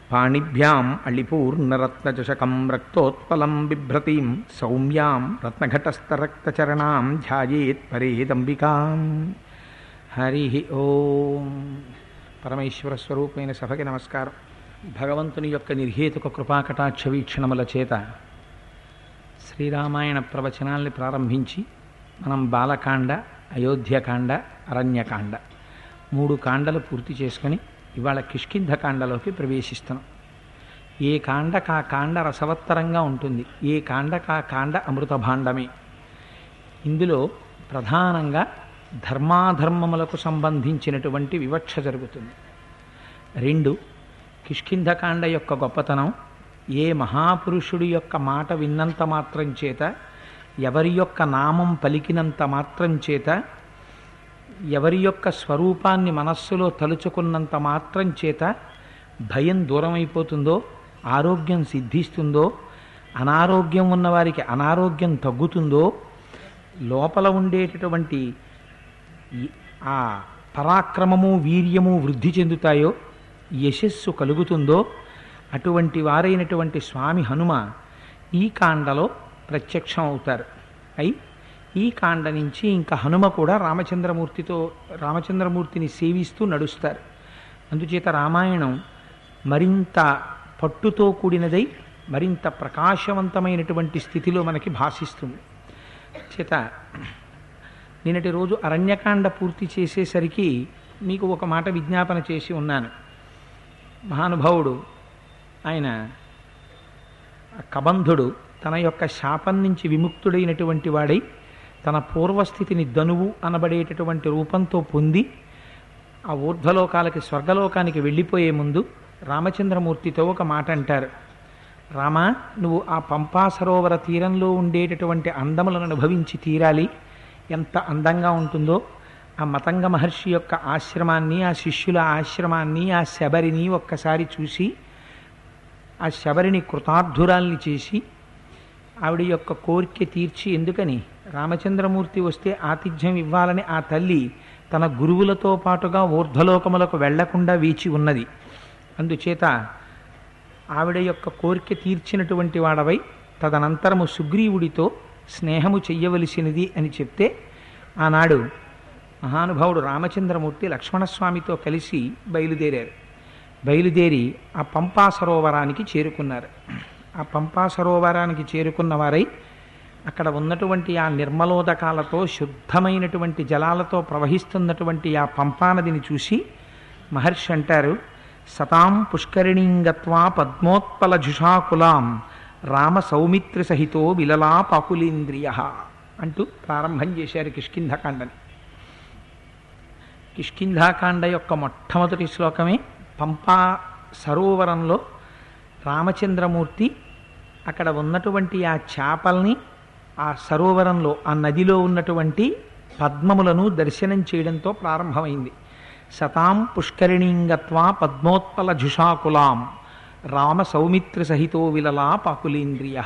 పాణిభ్యాం అళిపూర్ణరత్నచషకం రక్తోత్పలం బిభ్రతీం సౌమ్యాం రత్నఘటస్థరక్తచరణాం ధ్యాయేత్ పరేదంబికాం హరి ఓం పరమేశ్వర స్వరూపమైన సభకి నమస్కారం భగవంతుని యొక్క నిర్హేతుక కృపాకటాక్ష వీక్షణముల చేత శ్రీరామాయణ ప్రవచనాల్ని ప్రారంభించి మనం బాలకాండ అయోధ్యకాండ అరణ్యకాండ మూడు కాండలు పూర్తి చేసుకొని ఇవాళ కిష్కింధ కాండలోకి ప్రవేశిస్తున్నాం ఏ కాండకు ఆ కాండ రసవత్తరంగా ఉంటుంది ఏ కాండకు ఆ కాండ అమృత భాండమే ఇందులో ప్రధానంగా ధర్మాధర్మములకు సంబంధించినటువంటి వివక్ష జరుగుతుంది రెండు కిష్కింధకాండ యొక్క గొప్పతనం ఏ మహాపురుషుడి యొక్క మాట విన్నంత మాత్రం చేత ఎవరి యొక్క నామం పలికినంత మాత్రం చేత ఎవరి యొక్క స్వరూపాన్ని మనస్సులో తలుచుకున్నంత మాత్రం చేత భయం దూరమైపోతుందో ఆరోగ్యం సిద్ధిస్తుందో అనారోగ్యం ఉన్నవారికి అనారోగ్యం తగ్గుతుందో లోపల ఉండేటటువంటి ఈ- ఆ పరాక్రమము వీర్యము వృద్ధి చెందుతాయో యశస్సు కలుగుతుందో అటువంటి వారైనటువంటి స్వామి హనుమ ఈ కాండలో ప్రత్యక్షం అవుతారు అయి ఈ కాండ నుంచి ఇంకా హనుమ కూడా రామచంద్రమూర్తితో రామచంద్రమూర్తిని సేవిస్తూ నడుస్తారు అందుచేత రామాయణం మరింత పట్టుతో కూడినదై మరింత ప్రకాశవంతమైనటువంటి స్థితిలో మనకి భాషిస్తుంది చేత నిన్నటి రోజు అరణ్యకాండ పూర్తి చేసేసరికి మీకు ఒక మాట విజ్ఞాపన చేసి ఉన్నాను మహానుభావుడు ఆయన కబంధుడు తన యొక్క శాపం నుంచి విముక్తుడైనటువంటి వాడై తన పూర్వస్థితిని ధనువు అనబడేటటువంటి రూపంతో పొంది ఆ ఊర్ధ్వలోకాలకి స్వర్గలోకానికి వెళ్ళిపోయే ముందు రామచంద్రమూర్తితో ఒక మాట అంటారు రామా నువ్వు ఆ పంపా సరోవర తీరంలో ఉండేటటువంటి అందములను అనుభవించి తీరాలి ఎంత అందంగా ఉంటుందో ఆ మతంగ మహర్షి యొక్క ఆశ్రమాన్ని ఆ శిష్యుల ఆశ్రమాన్ని ఆ శబరిని ఒక్కసారి చూసి ఆ శబరిని కృతార్థురాల్ని చేసి ఆవిడ యొక్క కోరిక తీర్చి ఎందుకని రామచంద్రమూర్తి వస్తే ఆతిథ్యం ఇవ్వాలని ఆ తల్లి తన గురువులతో పాటుగా ఊర్ధ్వలోకములకు వెళ్లకుండా వేచి ఉన్నది అందుచేత ఆవిడ యొక్క కోరిక తీర్చినటువంటి వాడవై తదనంతరము సుగ్రీవుడితో స్నేహము చెయ్యవలసినది అని చెప్తే ఆనాడు మహానుభావుడు రామచంద్రమూర్తి లక్ష్మణస్వామితో కలిసి బయలుదేరారు బయలుదేరి ఆ పంపా సరోవరానికి చేరుకున్నారు ఆ పంపా సరోవరానికి చేరుకున్న వారై అక్కడ ఉన్నటువంటి ఆ నిర్మలోదకాలతో శుద్ధమైనటువంటి జలాలతో ప్రవహిస్తున్నటువంటి ఆ పంపానదిని చూసి మహర్షి అంటారు సతాం పుష్కరిణీంగత్వా పద్మోత్పల జుషాకులాం రామ సౌమిత్రి సహితో విలలా పాకులీంద్రియ అంటూ ప్రారంభం చేశారు కిష్కింధకాండని కిష్కింధాకాండ యొక్క మొట్టమొదటి శ్లోకమే పంపా సరోవరంలో రామచంద్రమూర్తి అక్కడ ఉన్నటువంటి ఆ చేపల్ని ఆ సరోవరంలో ఆ నదిలో ఉన్నటువంటి పద్మములను దర్శనం చేయడంతో ప్రారంభమైంది సతాం పుష్కరిణీంగత్వా పద్మోత్పల జుషాకులాం రామ సౌమిత్రి సహితో విలలా పాకులేంద్రియ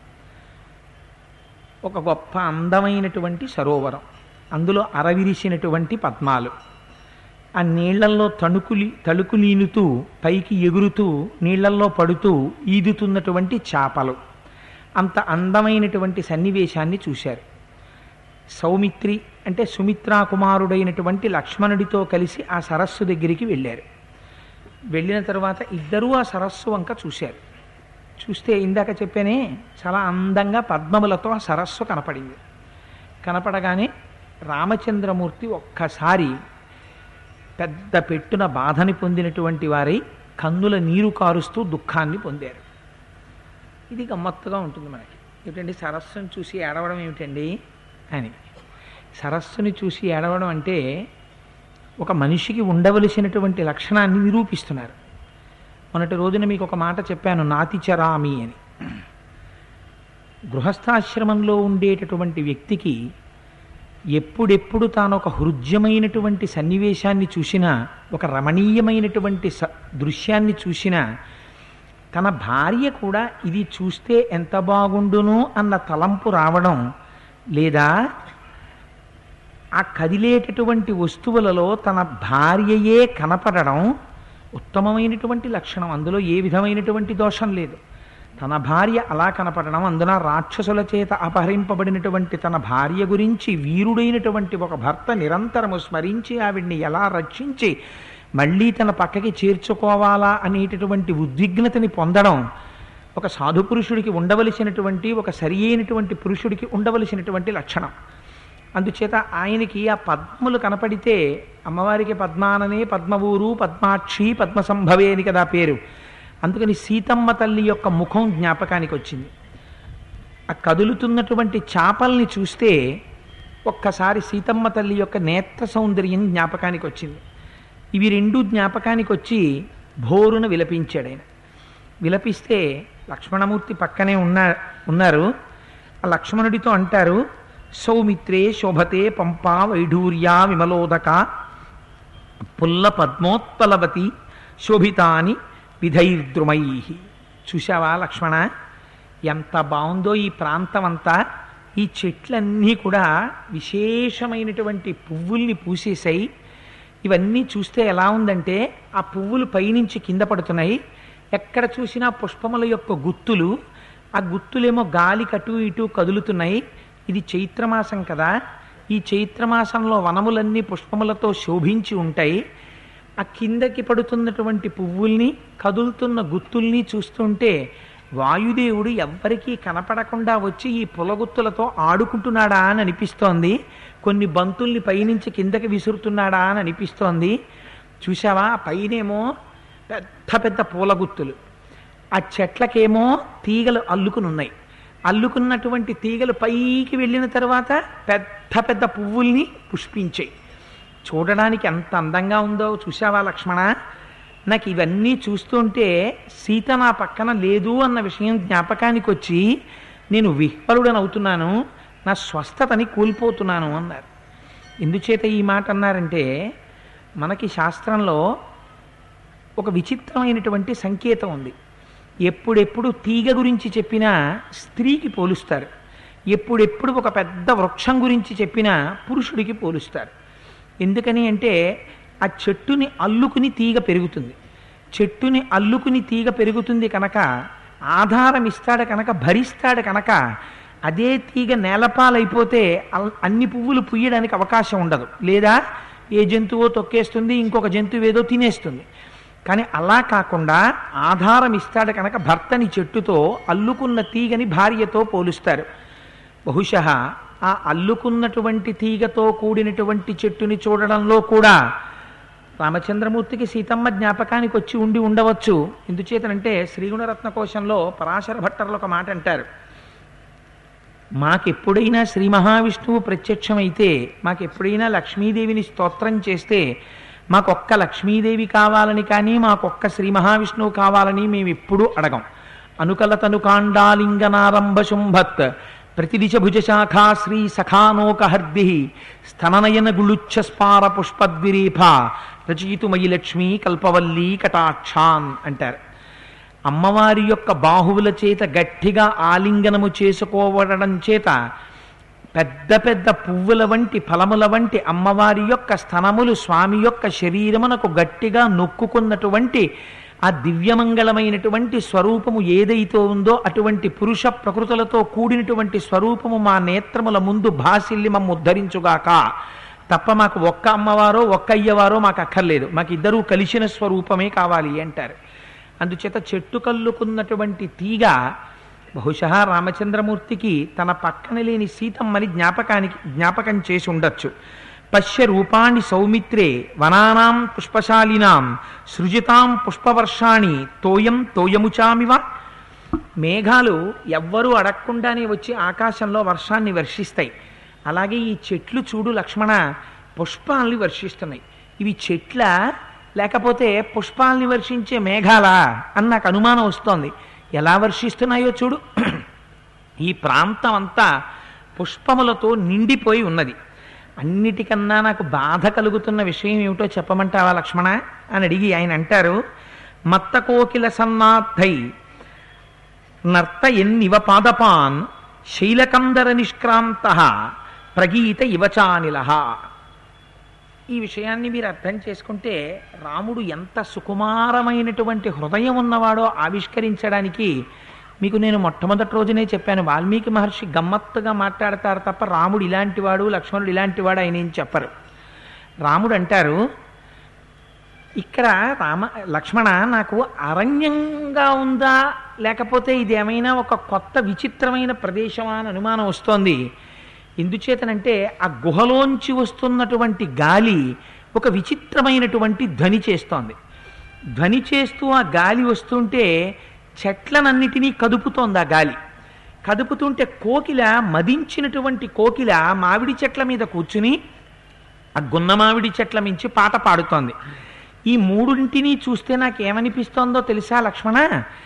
ఒక గొప్ప అందమైనటువంటి సరోవరం అందులో అరవిరిసినటువంటి పద్మాలు ఆ నీళ్లల్లో తణుకులి తళుకులీనుతూ పైకి ఎగురుతూ నీళ్లల్లో పడుతూ ఈదుతున్నటువంటి చేపలు అంత అందమైనటువంటి సన్నివేశాన్ని చూశారు సౌమిత్రి అంటే సుమిత్రా కుమారుడైనటువంటి లక్ష్మణుడితో కలిసి ఆ సరస్సు దగ్గరికి వెళ్ళారు వెళ్ళిన తర్వాత ఇద్దరూ ఆ సరస్సు వంక చూశారు చూస్తే ఇందాక చెప్పానే చాలా అందంగా పద్మములతో ఆ సరస్సు కనపడింది కనపడగానే రామచంద్రమూర్తి ఒక్కసారి పెద్ద పెట్టున బాధని పొందినటువంటి వారై కన్నుల నీరు కారుస్తూ దుఃఖాన్ని పొందారు ఇది గమ్మత్తుగా ఉంటుంది మనకి ఏమిటండి సరస్సును చూసి ఏడవడం ఏమిటండి అని సరస్సుని చూసి ఏడవడం అంటే ఒక మనిషికి ఉండవలసినటువంటి లక్షణాన్ని నిరూపిస్తున్నారు మొన్నటి రోజున మీకు ఒక మాట చెప్పాను నాతిచరామి అని గృహస్థాశ్రమంలో ఉండేటటువంటి వ్యక్తికి ఎప్పుడెప్పుడు తాను ఒక హృద్యమైనటువంటి సన్నివేశాన్ని చూసినా ఒక రమణీయమైనటువంటి స దృశ్యాన్ని చూసినా తన భార్య కూడా ఇది చూస్తే ఎంత బాగుండును అన్న తలంపు రావడం లేదా ఆ కదిలేటటువంటి వస్తువులలో తన భార్యయే కనపడడం ఉత్తమమైనటువంటి లక్షణం అందులో ఏ విధమైనటువంటి దోషం లేదు తన భార్య అలా కనపడడం అందున రాక్షసుల చేత అపహరింపబడినటువంటి తన భార్య గురించి వీరుడైనటువంటి ఒక భర్త నిరంతరము స్మరించి ఆవిడ్ని ఎలా రక్షించి మళ్ళీ తన పక్కకి చేర్చుకోవాలా అనేటటువంటి ఉద్విగ్నతని పొందడం ఒక సాధు పురుషుడికి ఉండవలసినటువంటి ఒక సరి అయినటువంటి పురుషుడికి ఉండవలసినటువంటి లక్షణం అందుచేత ఆయనకి ఆ పద్మములు కనపడితే అమ్మవారికి పద్మాననే పద్మవూరు పద్మాక్షి పద్మసంభవే అని కదా పేరు అందుకని సీతమ్మ తల్లి యొక్క ముఖం జ్ఞాపకానికి వచ్చింది ఆ కదులుతున్నటువంటి చాపల్ని చూస్తే ఒక్కసారి సీతమ్మ తల్లి యొక్క నేత్ర సౌందర్యం జ్ఞాపకానికి వచ్చింది ఇవి రెండు జ్ఞాపకానికి వచ్చి భోరున విలపించాడు ఆయన విలపిస్తే లక్ష్మణమూర్తి పక్కనే ఉన్న ఉన్నారు ఆ లక్ష్మణుడితో అంటారు సౌమిత్రే శోభతే పంపా వైఢూర్యా విమలోదక పుల్ల పద్మోత్పలవతి శోభితాని విధైర్ద్రుమై చూశావా లక్ష్మణ ఎంత బాగుందో ఈ ప్రాంతం అంతా ఈ చెట్లన్నీ కూడా విశేషమైనటువంటి పువ్వుల్ని పూసేసాయి ఇవన్నీ చూస్తే ఎలా ఉందంటే ఆ పువ్వులు పైనుంచి కింద పడుతున్నాయి ఎక్కడ చూసినా పుష్పముల యొక్క గుత్తులు ఆ గుత్తులేమో గాలి కటు ఇటు కదులుతున్నాయి ఇది చైత్రమాసం కదా ఈ చైత్రమాసంలో వనములన్నీ పుష్పములతో శోభించి ఉంటాయి ఆ కిందకి పడుతున్నటువంటి పువ్వుల్ని కదులుతున్న గుత్తుల్ని చూస్తుంటే వాయుదేవుడు ఎవ్వరికీ కనపడకుండా వచ్చి ఈ పులగుత్తులతో ఆడుకుంటున్నాడా అని అనిపిస్తోంది కొన్ని బంతుల్ని పైనుంచి కిందకి విసురుతున్నాడా అని అనిపిస్తోంది చూసావా ఆ పైనేమో పెద్ద పెద్ద పూలగుత్తులు ఆ చెట్లకేమో తీగలు అల్లుకుని ఉన్నాయి అల్లుకున్నటువంటి తీగలు పైకి వెళ్ళిన తర్వాత పెద్ద పెద్ద పువ్వుల్ని పుష్పించాయి చూడడానికి ఎంత అందంగా ఉందో చూసావా లక్ష్మణ నాకు ఇవన్నీ చూస్తుంటే సీత నా పక్కన లేదు అన్న విషయం జ్ఞాపకానికి వచ్చి నేను విహ్వలుడని అవుతున్నాను నా స్వస్థతని కోల్పోతున్నాను అన్నారు ఎందుచేత ఈ మాట అన్నారంటే మనకి శాస్త్రంలో ఒక విచిత్రమైనటువంటి సంకేతం ఉంది ఎప్పుడెప్పుడు తీగ గురించి చెప్పినా స్త్రీకి పోలుస్తారు ఎప్పుడెప్పుడు ఒక పెద్ద వృక్షం గురించి చెప్పినా పురుషుడికి పోలుస్తారు ఎందుకని అంటే ఆ చెట్టుని అల్లుకుని తీగ పెరుగుతుంది చెట్టుని అల్లుకుని తీగ పెరుగుతుంది కనుక ఆధారం ఇస్తాడు కనుక భరిస్తాడు కనుక అదే తీగ నేలపాలైపోతే అల్- అన్ని పువ్వులు పుయ్యడానికి అవకాశం ఉండదు లేదా ఏ జంతువో తొక్కేస్తుంది ఇంకొక జంతువు ఏదో తినేస్తుంది కానీ అలా కాకుండా ఆధారం ఇస్తాడు కనుక భర్తని చెట్టుతో అల్లుకున్న తీగని భార్యతో పోలుస్తారు బహుశः ఆ అల్లుకున్నటువంటి తీగతో కూడినటువంటి చెట్టుని చూడడంలో కూడా రామచంద్రమూర్తికి సీతమ్మ జ్ఞాపకానికి వచ్చి ఉండి ఉండవచ్చు ఎందుచేతనంటే శ్రీగుణరత్న కోశంలో పరాశర భట్టర్లు ఒక మాట అంటారు మాకెప్పుడైనా శ్రీ మహావిష్ణువు ప్రత్యక్షమైతే మాకెప్పుడైనా లక్ష్మీదేవిని స్తోత్రం చేస్తే మాకొక్క లక్ష్మీదేవి కావాలని కానీ మాకొక్క శ్రీ మహావిష్ణువు కావాలని మేము ఎప్పుడూ అడగం అనుకలతను కాండాలింగనారంభ శుంభత్ ప్రతిదిశ భుజశాఖా శ్రీ సఖానోకహర్ది స్తననయన గుళుచ్ఛ స్పార పుష్పద్విరేఫ రచయితుమయి లక్ష్మీ కల్పవల్లీ కటాక్షాన్ అంటారు అమ్మవారి యొక్క బాహువుల చేత గట్టిగా ఆలింగనము చేసుకోవడం చేత పెద్ద పెద్ద పువ్వుల వంటి ఫలముల వంటి అమ్మవారి యొక్క స్థనములు స్వామి యొక్క శరీరమునకు గట్టిగా నొక్కుకున్నటువంటి ఆ దివ్యమంగళమైనటువంటి స్వరూపము ఏదైతే ఉందో అటువంటి పురుష ప్రకృతులతో కూడినటువంటి స్వరూపము మా నేత్రముల ముందు భాసిల్లి మమ్మ ఉద్ధరించుగాక తప్ప మాకు ఒక్క అమ్మవారో ఒక్క అయ్యవారో మాకు అక్కర్లేదు మాకు ఇద్దరూ కలిసిన స్వరూపమే కావాలి అంటారు అందుచేత చెట్టు కల్లుకున్నటువంటి తీగ బహుశः రామచంద్రమూర్తికి తన పక్కన లేని సీతమ్మని జ్ఞాపకానికి జ్ఞాపకం చేసి ఉండొచ్చు పశ్య రూపాణి సౌమిత్రే వనానాం పుష్పశాలినాం సృజితాం పుష్పవర్షాణి తోయం తోయముచామివ మేఘాలు ఎవ్వరూ అడగకుండానే వచ్చి ఆకాశంలో వర్షాన్ని వర్షిస్తాయి అలాగే ఈ చెట్లు చూడు లక్ష్మణ పుష్పాలని వర్షిస్తున్నాయి ఇవి చెట్ల లేకపోతే పుష్పాలని వర్షించే మేఘాలా అని నాకు అనుమానం వస్తోంది ఎలా వర్షిస్తున్నాయో చూడు ఈ ప్రాంతం అంతా పుష్పములతో నిండిపోయి ఉన్నది అన్నిటికన్నా నాకు బాధ కలుగుతున్న విషయం ఏమిటో చెప్పమంటావా లక్ష్మణ అని అడిగి ఆయన అంటారు మత్త కోకిల సన్నార్థై నర్త ఎన్నివ పాదపాన్ శైలకందర నిష్క్రాంత ప్రగీత ఇవచానిల ఈ విషయాన్ని మీరు అర్థం చేసుకుంటే రాముడు ఎంత సుకుమారమైనటువంటి హృదయం ఉన్నవాడో ఆవిష్కరించడానికి మీకు నేను మొట్టమొదటి రోజునే చెప్పాను వాల్మీకి మహర్షి గమ్మత్తుగా మాట్లాడతారు తప్ప రాముడు ఇలాంటి వాడు లక్ష్మణుడు ఇలాంటి వాడు ఆయన ఏం చెప్పరు రాముడు అంటారు ఇక్కడ రామ లక్ష్మణ నాకు అరణ్యంగా ఉందా లేకపోతే ఇది ఏమైనా ఒక కొత్త విచిత్రమైన ప్రదేశమా అని అనుమానం వస్తోంది ఎందుచేతనంటే ఆ గుహలోంచి వస్తున్నటువంటి గాలి ఒక విచిత్రమైనటువంటి ధ్వని చేస్తోంది ధ్వని చేస్తూ ఆ గాలి వస్తుంటే చెట్లనన్నిటినీ కదుపుతోంది ఆ గాలి కదుపుతుంటే కోకిల మదించినటువంటి కోకిల మామిడి చెట్ల మీద కూర్చుని ఆ గున్న మామిడి చెట్ల మించి పాట పాడుతోంది ఈ మూడింటిని చూస్తే నాకు ఏమనిపిస్తోందో తెలుసా లక్ష్మణ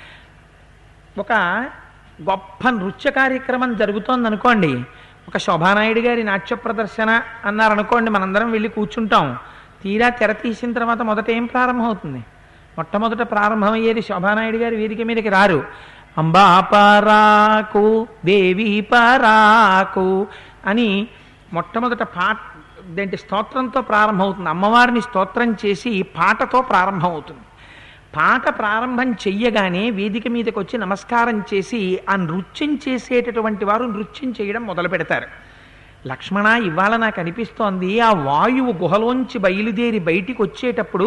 ఒక గొప్ప నృత్య కార్యక్రమం జరుగుతోంది అనుకోండి ఒక శోభానాయుడు గారి నాట్య ప్రదర్శన అన్నారనుకోండి మనందరం వెళ్ళి కూర్చుంటాం తీరా తెర తీసిన తర్వాత మొదట ఏం ప్రారంభమవుతుంది మొట్టమొదట ప్రారంభమయ్యేది శోభానాయుడు గారి వేదిక మీదకి రారు అంబా పరాకు దేవి పరాకు అని మొట్టమొదట పాట దేంటి స్తోత్రంతో ప్రారంభమవుతుంది అమ్మవారిని స్తోత్రం చేసి పాటతో ప్రారంభమవుతుంది పాట ప్రారంభం చెయ్యగానే వేదిక మీదకి వచ్చి నమస్కారం చేసి ఆ నృత్యం చేసేటటువంటి వారు నృత్యం చేయడం మొదలు పెడతారు లక్ష్మణ ఇవాళ నాకు అనిపిస్తోంది ఆ వాయువు గుహలోంచి బయలుదేరి బయటికి వచ్చేటప్పుడు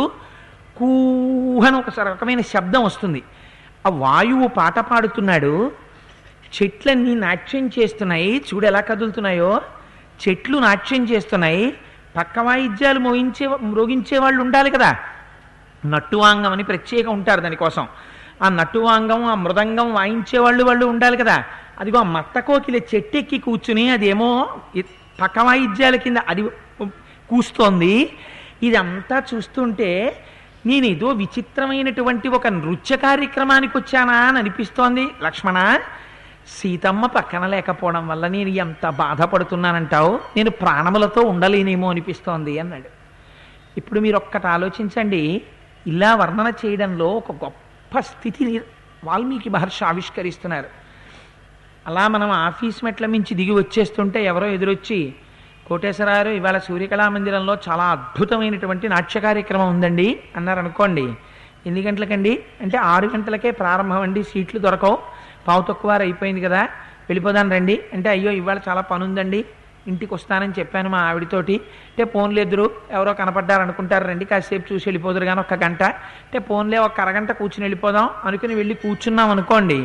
కూహని ఒక రకమైన శబ్దం వస్తుంది ఆ వాయువు పాట పాడుతున్నాడు చెట్లన్నీ నాట్యం చేస్తున్నాయి చూడు ఎలా కదులుతున్నాయో చెట్లు నాట్యం చేస్తున్నాయి పక్క వాయిద్యాలు మోగించే మ్రోగించే వాళ్ళు ఉండాలి కదా నట్టువాంగం అని ప్రత్యేకం ఉంటారు దానికోసం ఆ నట్టువాంగం ఆ మృదంగం వాయించే వాళ్ళు వాళ్ళు ఉండాలి కదా అదిగో ఆ మత్తకోకిల చెట్టెక్కి కూర్చుని అదేమో ఇ- పక్క వాయిద్యాల కింద అది కూస్తోంది ఇదంతా చూస్తుంటే నేను ఏదో విచిత్రమైనటువంటి ఒక నృత్య కార్యక్రమానికి వచ్చానా అని అనిపిస్తోంది లక్ష్మణ సీతమ్మ పక్కన లేకపోవడం వల్ల నేను ఎంత బాధపడుతున్నానంటావు నేను ప్రాణములతో ఉండలేనేమో అనిపిస్తోంది అన్నాడు ఇప్పుడు మీరు ఒక్కటి ఆలోచించండి ఇలా వర్ణన చేయడంలో ఒక గొప్ప స్థితిని వాల్మీకి మహర్షి ఆవిష్కరిస్తున్నారు అలా మనం ఆఫీస్ మెట్ల మించి దిగి వచ్చేస్తుంటే ఎవరో ఎదురొచ్చి కోటేశ్వరారు ఇవాళ సూర్యకళా మందిరంలో చాలా అద్భుతమైనటువంటి నాట్య కార్యక్రమం ఉందండి అన్నారు అనుకోండి ఎన్ని గంటలకండి అంటే ఆరు గంటలకే ప్రారంభం అండి సీట్లు దొరకవు పావు తక్కువ వారు అయిపోయింది కదా వెళ్ళిపోదాం రండి అంటే అయ్యో ఇవాళ చాలా పని ఉందండి ఇంటికి వస్తానని చెప్పాను మా ఆవిడతోటి అంటే ఫోన్లు ఎదురు ఎవరో కనపడ్డారు అనుకుంటారు రండి కాసేపు చూసి వెళ్ళిపోదురు కానీ ఒక గంట అంటే ఫోన్లే ఒక అరగంట కూర్చుని వెళ్ళిపోదాం అనుకుని వెళ్ళి కూర్చున్నాం అనుకోండి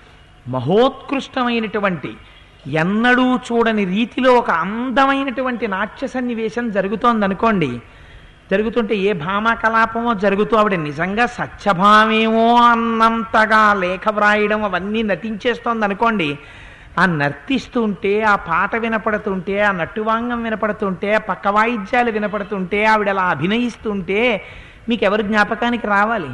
మహోత్కృష్టమైనటువంటి ఎన్నడూ చూడని రీతిలో ఒక అందమైనటువంటి నాట్య సన్నివేశం జరుగుతోంది అనుకోండి జరుగుతుంటే ఏ భామా కలాపమో జరుగుతూ ఆవిడ నిజంగా సత్యభామేమో అన్నంతగా లేఖ వ్రాయడం అవన్నీ నటించేస్తోంది అనుకోండి ఆ నర్తిస్తుంటే ఆ పాట వినపడుతుంటే ఆ నట్టువాంగం వినపడుతుంటే ఆ పక్క వాయిద్యాలు వినపడుతుంటే ఆవిడ అలా అభినయిస్తుంటే మీకు ఎవరు జ్ఞాపకానికి రావాలి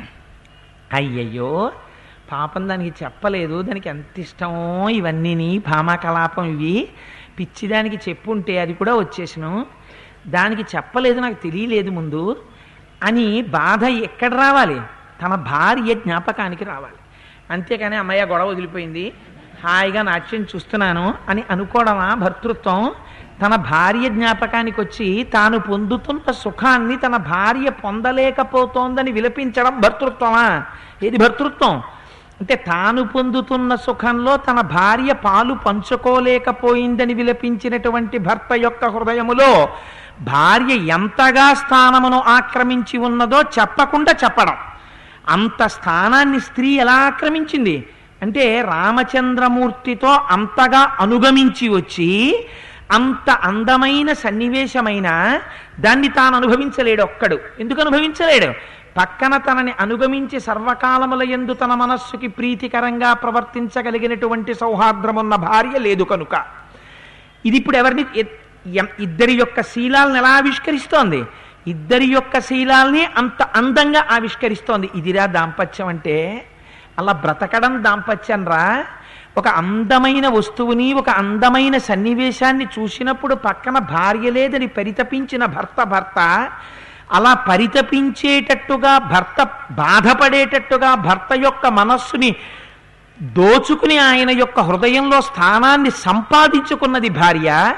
అయ్యయ్యో పాపం దానికి చెప్పలేదు దానికి ఎంత ఇష్టమో ఇవన్నీని భామా కలాపం ఇవి పిచ్చిదానికి చెప్పుంటే అది కూడా వచ్చేసను దానికి చెప్పలేదు నాకు తెలియలేదు ముందు అని బాధ ఎక్కడ రావాలి తన భార్య జ్ఞాపకానికి రావాలి అంతేకాని అమ్మయ్య గొడవ వదిలిపోయింది హాయిగా నాట్యం చూస్తున్నాను అని అనుకోవడమా భర్తృత్వం తన భార్య జ్ఞాపకానికి వచ్చి తాను పొందుతున్న సుఖాన్ని తన భార్య పొందలేకపోతోందని విలపించడం భర్తృత్వమా ఏది భర్తృత్వం అంటే తాను పొందుతున్న సుఖంలో తన భార్య పాలు పంచుకోలేకపోయిందని విలపించినటువంటి భర్త యొక్క హృదయములో భార్య ఎంతగా స్థానమును ఆక్రమించి ఉన్నదో చెప్పకుండా చెప్పడం అంత స్థానాన్ని స్త్రీ ఎలా ఆక్రమించింది అంటే రామచంద్రమూర్తితో అంతగా అనుగమించి వచ్చి అంత అందమైన సన్నివేశమైన దాన్ని తాను అనుభవించలేడు ఒక్కడు ఎందుకు అనుభవించలేడు పక్కన తనని అనుగమించి సర్వకాలముల యందు తన మనస్సుకి ప్రీతికరంగా ప్రవర్తించగలిగినటువంటి సౌహార్ద్రమున్న భార్య లేదు కనుక ఇది ఇప్పుడు ఎవరిని ఎ- ఎం- ఇద్దరి యొక్క శీలాలను ఎలా ఆవిష్కరిస్తోంది ఇద్దరి యొక్క శీలాల్ని అంత అందంగా ఆవిష్కరిస్తోంది ఇదిరా దాంపత్యం అంటే అలా బ్రతకడం దాంపత్యం రా ఒక అందమైన వస్తువుని ఒక అందమైన సన్నివేశాన్ని చూసినప్పుడు పక్కన భార్య లేదని పరితపించిన భర్త భర్త అలా పరితపించేటట్టుగా భర్త బాధపడేటట్టుగా భర్త యొక్క మనస్సుని దోచుకుని ఆయన యొక్క హృదయంలో స్థానాన్ని సంపాదించుకున్నది భార్య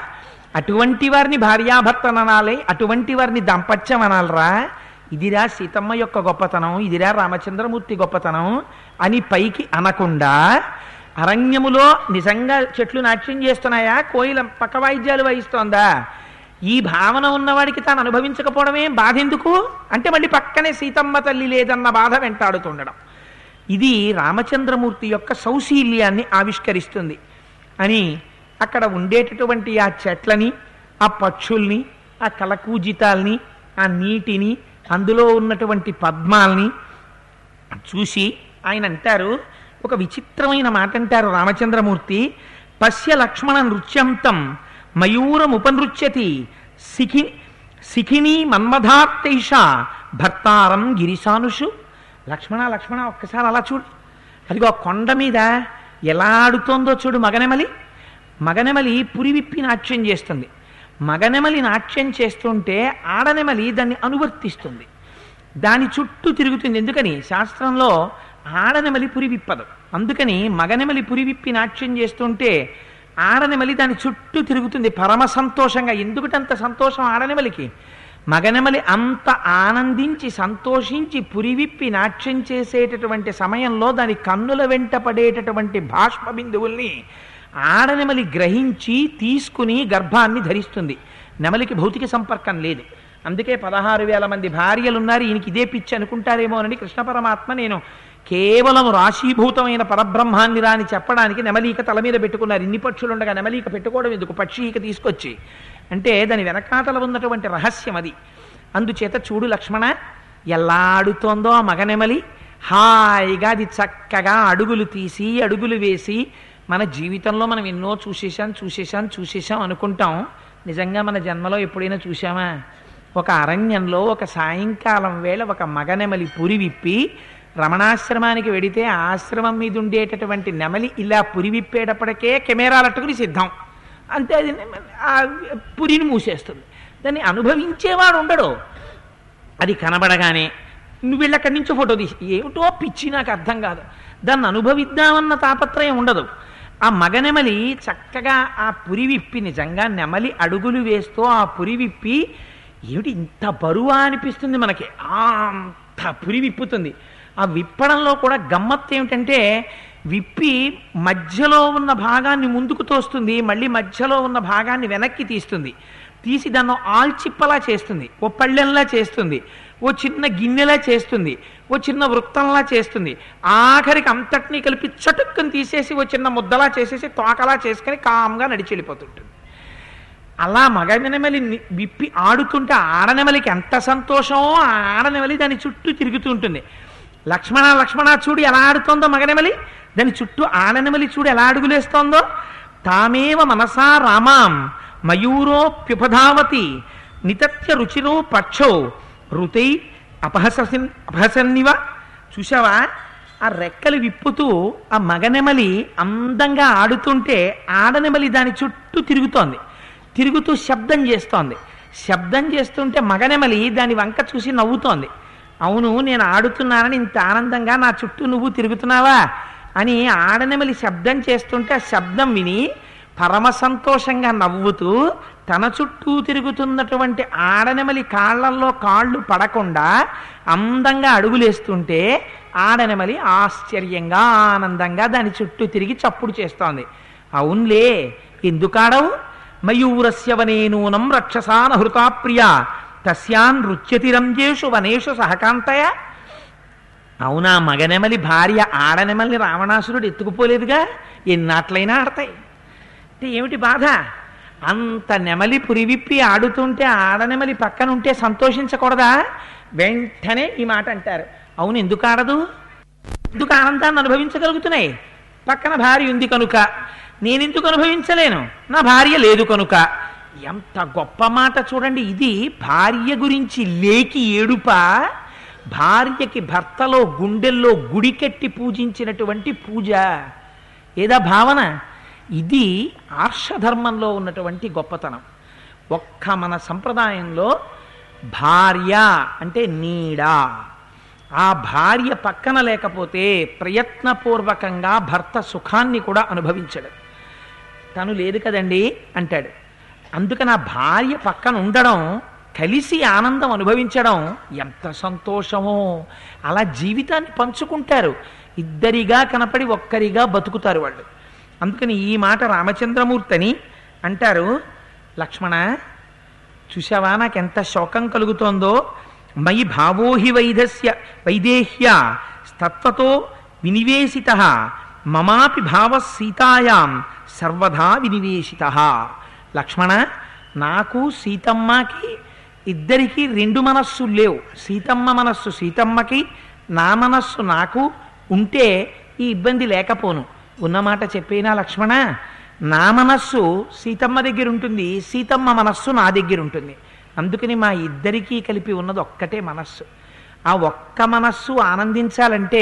అటువంటి వారిని భార్యాభర్తలు అనాలి అటువంటి వారిని దాంపత్యం అనాలరా ఇదిరా సీతమ్మ యొక్క గొప్పతనం ఇదిరా రామచంద్రమూర్తి గొప్పతనం అని పైకి అనకుండా అరణ్యములో నిజంగా చెట్లు నాట్యం చేస్తున్నాయా కోయిల పక్క వాయిద్యాలు వాయిస్తోందా ఈ భావన ఉన్నవాడికి తాను అనుభవించకపోవడమే బాధ ఎందుకు అంటే మళ్ళీ పక్కనే సీతమ్మ తల్లి లేదన్న బాధ వెంటాడుతుండడం ఇది రామచంద్రమూర్తి యొక్క సౌశీల్యాన్ని ఆవిష్కరిస్తుంది అని అక్కడ ఉండేటటువంటి ఆ చెట్లని ఆ పక్షుల్ని ఆ కలకూజితాల్ని ఆ నీటిని అందులో ఉన్నటువంటి పద్మాల్ని చూసి ఆయన అంటారు ఒక విచిత్రమైన మాట అంటారు రామచంద్రమూర్తి పశ్య లక్ష్మణ నృత్యంతం మయూరముపనృత్యతి సిఖి సిఖిని మన్మధార్తైష భర్తారం గిరిసానుషు లక్ష్మణ లక్ష్మణ ఒక్కసారి అలా చూడు అదిగో ఆ కొండ మీద ఎలా ఆడుతోందో చూడు మగనెమలి మగనెమలి పురి విప్పి నాట్యం చేస్తుంది మగనెమలి నాట్యం చేస్తుంటే ఆడనెమలి దాన్ని అనువర్తిస్తుంది దాని చుట్టూ తిరుగుతుంది ఎందుకని శాస్త్రంలో ఆడనెమలి పురి విప్పదు అందుకని మగనెమలి పురి విప్పి నాట్యం చేస్తుంటే ఆడనెమలి దాని చుట్టూ తిరుగుతుంది పరమ సంతోషంగా ఎందుకంత సంతోషం ఆడనెమలికి మగనెమలి అంత ఆనందించి సంతోషించి పురివిప్పి నాట్యం చేసేటటువంటి సమయంలో దాని కన్నుల వెంట పడేటటువంటి బాష్ప బిందువుల్ని ఆడనెమలి గ్రహించి తీసుకుని గర్భాన్ని ధరిస్తుంది నెమలికి భౌతిక సంపర్కం లేదు అందుకే పదహారు వేల మంది భార్యలు ఉన్నారు ఈయనకి ఇదే పిచ్చి అనుకుంటారేమోనని కృష్ణ పరమాత్మ నేను కేవలం రాశీభూతమైన పరబ్రహ్మాన్ని రాని చెప్పడానికి నెమలీక తల మీద పెట్టుకున్నారు ఇన్ని పక్షులు ఉండగా నెమలీక పెట్టుకోవడం ఎందుకు పక్షీక తీసుకొచ్చి అంటే దాని వెనకాతల ఉన్నటువంటి రహస్యం అది అందుచేత చూడు లక్ష్మణ ఎలా ఆడుతోందో ఆ మగనెమలి హాయిగా అది చక్కగా అడుగులు తీసి అడుగులు వేసి మన జీవితంలో మనం ఎన్నో చూసేసాం చూసేసాం చూసేసాం అనుకుంటాం నిజంగా మన జన్మలో ఎప్పుడైనా చూసామా ఒక అరణ్యంలో ఒక సాయంకాలం వేళ ఒక మగనెమలి పురి విప్పి రమణాశ్రమానికి వెడితే ఆ ఆశ్రమం మీద ఉండేటటువంటి నెమలి ఇలా పురి విప్పేటప్పటికే కెమెరాలట్టుకుని సిద్ధం అంతే అది ఆ పురిని మూసేస్తుంది దాన్ని అనుభవించేవాడు ఉండడు అది కనబడగానే నువ్వు వెళ్ళి అక్కడి నుంచి ఫోటో తీసి ఏమిటో పిచ్చి నాకు అర్థం కాదు దాన్ని అనుభవిద్దామన్న తాపత్రయం ఉండదు ఆ మగనెమలి చక్కగా ఆ పురి విప్పి నిజంగా నెమలి అడుగులు వేస్తూ ఆ పురి విప్పి ఏమిటి ఇంత బరువా అనిపిస్తుంది మనకి ఆ అంత పురి విప్పుతుంది ఆ విప్పడంలో కూడా గమ్మత్తు ఏమిటంటే విప్పి మధ్యలో ఉన్న భాగాన్ని ముందుకు తోస్తుంది మళ్ళీ మధ్యలో ఉన్న భాగాన్ని వెనక్కి తీస్తుంది తీసి దాన్ని ఆల్చిప్పలా చేస్తుంది ఓ పళ్ళెంలా చేస్తుంది ఓ చిన్న గిన్నెలా చేస్తుంది ఓ చిన్న వృత్తంలా చేస్తుంది ఆఖరికి అంతటినీ కలిపి చటుక్కుని తీసేసి ఓ చిన్న ముద్దలా చేసేసి తోకలా చేసుకొని కామ్గా నడిచి వెళ్ళిపోతుంటుంది అలా మగనెమలి ని- విప్పి ఆడుతుంటే ఆడనెమలికి ఎంత సంతోషమో ఆ ఆడనెమలి దాని చుట్టూ తిరుగుతూ ఉంటుంది లక్ష్మణ లక్ష్మణ చూడు ఎలా ఆడుతోందో మగనెమలి దాని చుట్టూ ఆడనెమలి చూడు ఎలా అడుగులేస్తోందో తామేవ మనసా రామాం మయూరోప్యుపధావతి నితత్య రుచిరో పక్షో ఋతై అపహసన్ అపహసన్నివ చూసావా ఆ రెక్కలు విప్పుతూ ఆ మగనెమలి అందంగా ఆడుతుంటే ఆడనెమలి దాని చుట్టూ తిరుగుతోంది తిరుగుతూ శబ్దం చేస్తోంది శబ్దం చేస్తుంటే మగనెమలి దాని వంక చూసి నవ్వుతోంది అవును నేను ఆడుతున్నానని ఇంత ఆనందంగా నా చుట్టూ నువ్వు తిరుగుతున్నావా అని ఆడనెమలి శబ్దం చేస్తుంటే ఆ శబ్దం విని పరమ సంతోషంగా నవ్వుతూ తన చుట్టూ తిరుగుతున్నటువంటి ఆడనెమలి కాళ్ళల్లో కాళ్ళు పడకుండా అందంగా అడుగులేస్తుంటే ఆడనెమలి ఆశ్చర్యంగా ఆనందంగా దాని చుట్టూ తిరిగి చప్పుడు చేస్తోంది అవునులే ఎందుకాడవు మయూరస్య వనేనూనం రక్షసాన హృతా ప్రియ తస్యాన్ నృత్యతిరంజేషు వనేషు సహకాంతయ అవునా మగనెమలి భార్య ఆడనెమల్ని రావణాసురుడు ఎత్తుకుపోలేదుగా ఎన్నాట్లయినా ఆడతాయి అంటే ఏమిటి బాధ అంత నెమలి పురివిప్పి ఆడుతుంటే ఆడనెమలి పక్కన ఉంటే సంతోషించకూడదా వెంటనే ఈ మాట అంటారు అవును ఎందుకు ఆడదు ఎందుకు ఆనందాన్ని అనుభవించగలుగుతున్నాయి పక్కన భార్య ఉంది కనుక నేనెందుకు అనుభవించలేను నా భార్య లేదు కనుక ఎంత గొప్ప మాట చూడండి ఇది భార్య గురించి లేకి ఏడుప భార్యకి భర్తలో గుండెల్లో గుడి కట్టి పూజించినటువంటి పూజ ఏదా భావన ఇది ఆర్షధర్మంలో ఉన్నటువంటి గొప్పతనం ఒక్క మన సంప్రదాయంలో భార్య అంటే నీడ ఆ భార్య పక్కన లేకపోతే ప్రయత్నపూర్వకంగా భర్త సుఖాన్ని కూడా అనుభవించడు తను లేదు కదండి అంటాడు అందుకని ఆ భార్య పక్కన ఉండడం కలిసి ఆనందం అనుభవించడం ఎంత సంతోషమో అలా జీవితాన్ని పంచుకుంటారు ఇద్దరిగా కనపడి ఒక్కరిగా బతుకుతారు వాళ్ళు అందుకని ఈ మాట రామచంద్రమూర్తిని అంటారు లక్ష్మణ చూసావా నాకెంత శోకం కలుగుతోందో మయి భావోహి వైదస్య వైదేహ్య తత్వతో వినివేశిత మమాపి భావ సీతాయాం సర్వదా వినివేశిత లక్ష్మణ నాకు సీతమ్మకి ఇద్దరికి రెండు మనస్సులు లేవు సీతమ్మ మనస్సు సీతమ్మకి నా మనస్సు నాకు ఉంటే ఈ ఇబ్బంది లేకపోను ఉన్నమాట చెప్పేనా లక్ష్మణ నా మనస్సు సీతమ్మ దగ్గర ఉంటుంది సీతమ్మ మనస్సు నా దగ్గర ఉంటుంది అందుకని మా ఇద్దరికీ కలిపి ఉన్నది ఒక్కటే మనస్సు ఆ ఒక్క మనస్సు ఆనందించాలంటే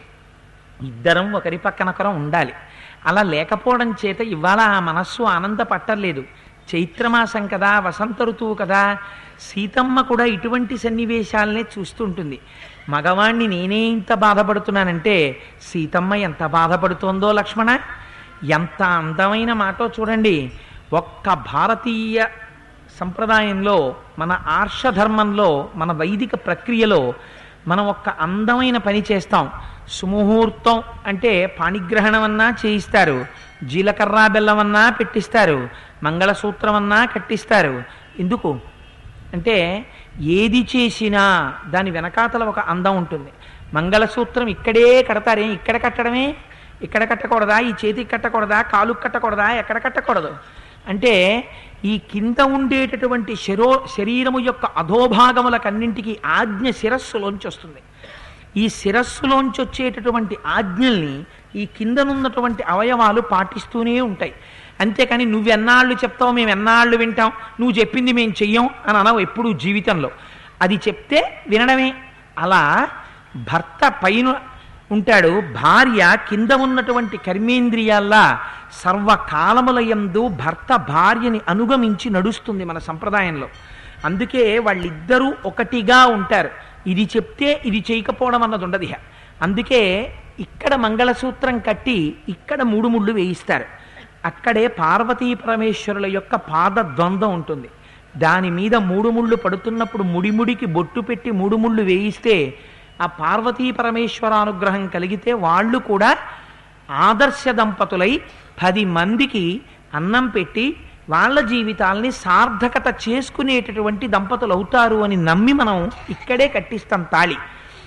ఇద్దరం ఒకరి పక్కనొకరం ఉండాలి అలా లేకపోవడం చేత ఇవాళ ఆ మనస్సు ఆనందపట్టలేదు చైత్రమాసం కదా వసంత ఋతువు కదా సీతమ్మ కూడా ఇటువంటి సన్నివేశాలనే చూస్తుంటుంది మగవాణ్ణి నేనే ఇంత బాధపడుతున్నానంటే సీతమ్మ ఎంత బాధపడుతోందో లక్ష్మణ ఎంత అందమైన మాటో చూడండి ఒక్క భారతీయ సంప్రదాయంలో మన ఆర్షధర్మంలో మన వైదిక ప్రక్రియలో మనం ఒక్క అందమైన పని చేస్తాం సుముహూర్తం అంటే పాణిగ్రహణం అన్నా చేయిస్తారు జీలకర్ర బెల్లం అన్నా పెట్టిస్తారు మంగళసూత్రం అన్నా కట్టిస్తారు ఎందుకు అంటే ఏది చేసినా దాని వెనకాతల ఒక అందం ఉంటుంది మంగళసూత్రం ఇక్కడే కడతారే ఇక్కడ కట్టడమే ఇక్కడ కట్టకూడదా ఈ చేతికి కట్టకూడదా కాలు కట్టకూడదా ఎక్కడ కట్టకూడదు అంటే ఈ కింద ఉండేటటువంటి శరో శరీరము యొక్క అధోభాగములకన్నింటికి ఆజ్ఞ శిరస్సులోంచి వస్తుంది ఈ శిరస్సులోంచి వచ్చేటటువంటి ఆజ్ఞల్ని ఈ కిందనున్నటువంటి అవయవాలు పాటిస్తూనే ఉంటాయి అంతేకాని నువ్వెన్నాళ్ళు చెప్తావు మేము ఎన్నాళ్ళు వింటాం నువ్వు చెప్పింది మేము చెయ్యం అని అనవు ఎప్పుడు జీవితంలో అది చెప్తే వినడమే అలా భర్త పైన ఉంటాడు భార్య కింద ఉన్నటువంటి కర్మేంద్రియాల్లా సర్వకాలములయందు భర్త భార్యని అనుగమించి నడుస్తుంది మన సంప్రదాయంలో అందుకే వాళ్ళిద్దరూ ఒకటిగా ఉంటారు ఇది చెప్తే ఇది చేయకపోవడం అన్నది ఉండదు ఇహ. అందుకే ఇక్కడ మంగళసూత్రం కట్టి ఇక్కడ మూడు ముళ్ళు వేయిస్తారు అక్కడే పార్వతీ పరమేశ్వరుల యొక్క పాద ద్వంద్వం ఉంటుంది దాని మీద మూడు ముళ్ళు పడుతున్నప్పుడు ముడిముడికి బొట్టు పెట్టి మూడు ముళ్ళు వేయిస్తే ఆ పార్వతీ పరమేశ్వర అనుగ్రహం కలిగితే వాళ్ళు కూడా ఆదర్శ దంపతులై పది మందికి అన్నం పెట్టి వాళ్ళ జీవితాల్ని సార్థకత చేసుకునేటటువంటి దంపతులు అవుతారు అని నమ్మి మనం ఇక్కడే కట్టిస్తాం తాళి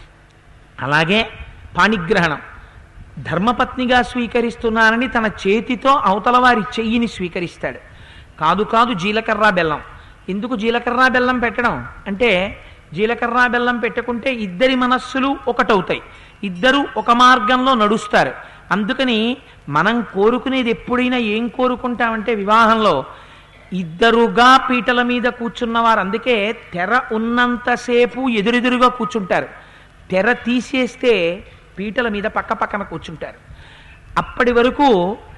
అలాగే పాణిగ్రహణం ధర్మపత్నిగా స్వీకరిస్తున్నానని తన చేతితో అవతల వారి చెయ్యిని స్వీకరిస్తాడు కాదు కాదు జీలకర్ర బెల్లం ఎందుకు జీలకర్ర బెల్లం పెట్టడం అంటే జీలకర్ర బెల్లం పెట్టుకుంటే ఇద్దరి మనస్సులు ఒకటవుతాయి ఇద్దరు ఒక మార్గంలో నడుస్తారు అందుకని మనం కోరుకునేది ఎప్పుడైనా ఏం కోరుకుంటామంటే వివాహంలో ఇద్దరుగా పీటల మీద కూర్చున్న వారు అందుకే తెర ఉన్నంతసేపు ఎదురెదురుగా కూర్చుంటారు తెర తీసేస్తే పీటల మీద పక్క పక్కన కూర్చుంటారు అప్పటి వరకు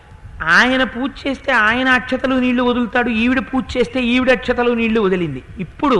ఆయన పూజ చేస్తే ఆయన అక్షతలు నీళ్లు వదులుతాడు ఈవిడ పూజ చేస్తే ఈవిడ అక్షతలు నీళ్లు వదిలింది ఇప్పుడు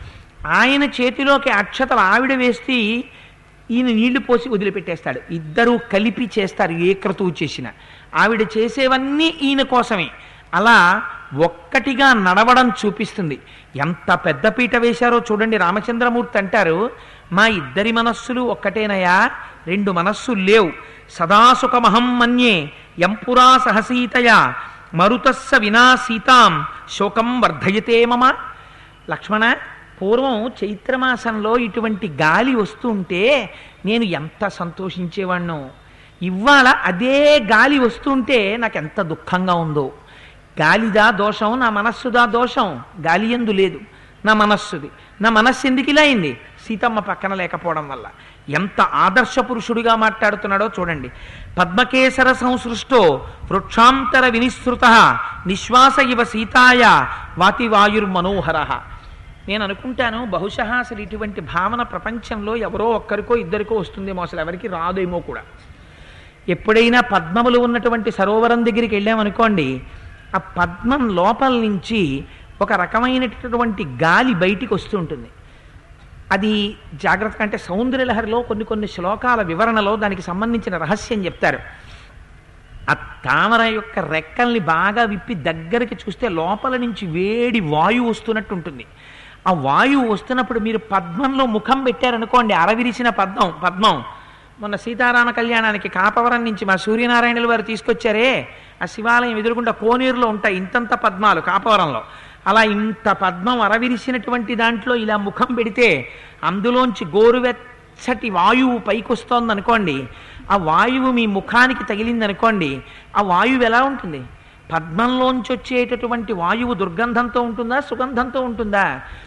ఆయన చేతిలోకి అక్షతలు ఆవిడ వేస్తే ఈయన నీళ్లు పోసి వదిలిపెట్టేస్తాడు ఇద్దరూ కలిపి చేస్తారు ఏ క్రతువు చేసిన ఆవిడ చేసేవన్నీ ఈయన కోసమే అలా ఒక్కటిగా నడవడం చూపిస్తుంది ఎంత పెద్ద పీట వేశారో చూడండి రామచంద్రమూర్తి అంటారు మా ఇద్దరి మనస్సులు ఒక్కటేనయా రెండు మనస్సులు లేవు సదాసుఖమహం మన్యే ఎంపురా సహసీతయా మరుతస్స వినా సీతాం శోకం వర్ధయతే మమ లక్ష్మణ పూర్వం చైత్రమాసంలో ఇటువంటి గాలి వస్తుంటే నేను ఎంత సంతోషించేవాణ్ణో ఇవాళ అదే గాలి వస్తుంటే నాకు ఎంత దుఃఖంగా ఉందో గాలిదా దోషం నా మనస్సుదా దోషం గాలి ఎందు లేదు నా మనస్సుది నా మనస్సు ఎందుకు ఇలా అయింది సీతమ్మ పక్కన లేకపోవడం వల్ల ఎంత ఆదర్శ పురుషుడిగా మాట్లాడుతున్నాడో చూడండి పద్మకేసర సంసృష్టో వృక్షాంతర వినిశ్రుత నిశ్వాస ఇవ సీతాయ వాతివాయుర్మనోహర నేను అనుకుంటాను బహుశా అసలు ఇటువంటి భావన ప్రపంచంలో ఎవరో ఒక్కరికో ఇద్దరికో వస్తుందేమో అసలు ఎవరికి రాదేమో కూడా ఎప్పుడైనా పద్మములు ఉన్నటువంటి సరోవరం దగ్గరికి వెళ్ళామనుకోండి ఆ పద్మం లోపల నుంచి ఒక రకమైనటువంటి గాలి బయటికి వస్తూ ఉంటుంది అది జాగ్రత్తగా అంటే సౌందర్యలహరిలో కొన్ని కొన్ని శ్లోకాల వివరణలో దానికి సంబంధించిన రహస్యం చెప్తారు ఆ తామర యొక్క రెక్కల్ని బాగా విప్పి దగ్గరికి చూస్తే లోపల నుంచి వేడి వాయువు వస్తున్నట్టు ఉంటుంది ఆ వాయువు వస్తున్నప్పుడు మీరు పద్మంలో ముఖం పెట్టారనుకోండి అరవిరిసిన పద్మం పద్మం మొన్న సీతారామ కళ్యాణానికి కాపవరం నుంచి మా సూర్యనారాయణుల వారు తీసుకొచ్చారే ఆ శివాలయం ఎదురుగుండా కోనేరులో ఉంటాయి ఇంతంత పద్మాలు కాపవరంలో అలా ఇంత పద్మం అరవిరిసినటువంటి దాంట్లో ఇలా ముఖం పెడితే అందులోంచి గోరువెచ్చటి వాయువు పైకొస్తోంది అనుకోండి ఆ వాయువు మీ ముఖానికి తగిలిందనుకోండి ఆ వాయువు ఎలా ఉంటుంది పద్మంలోంచి వచ్చేటటువంటి వాయువు దుర్గంధంతో ఉంటుందా సుగంధంతో ఉంటుందా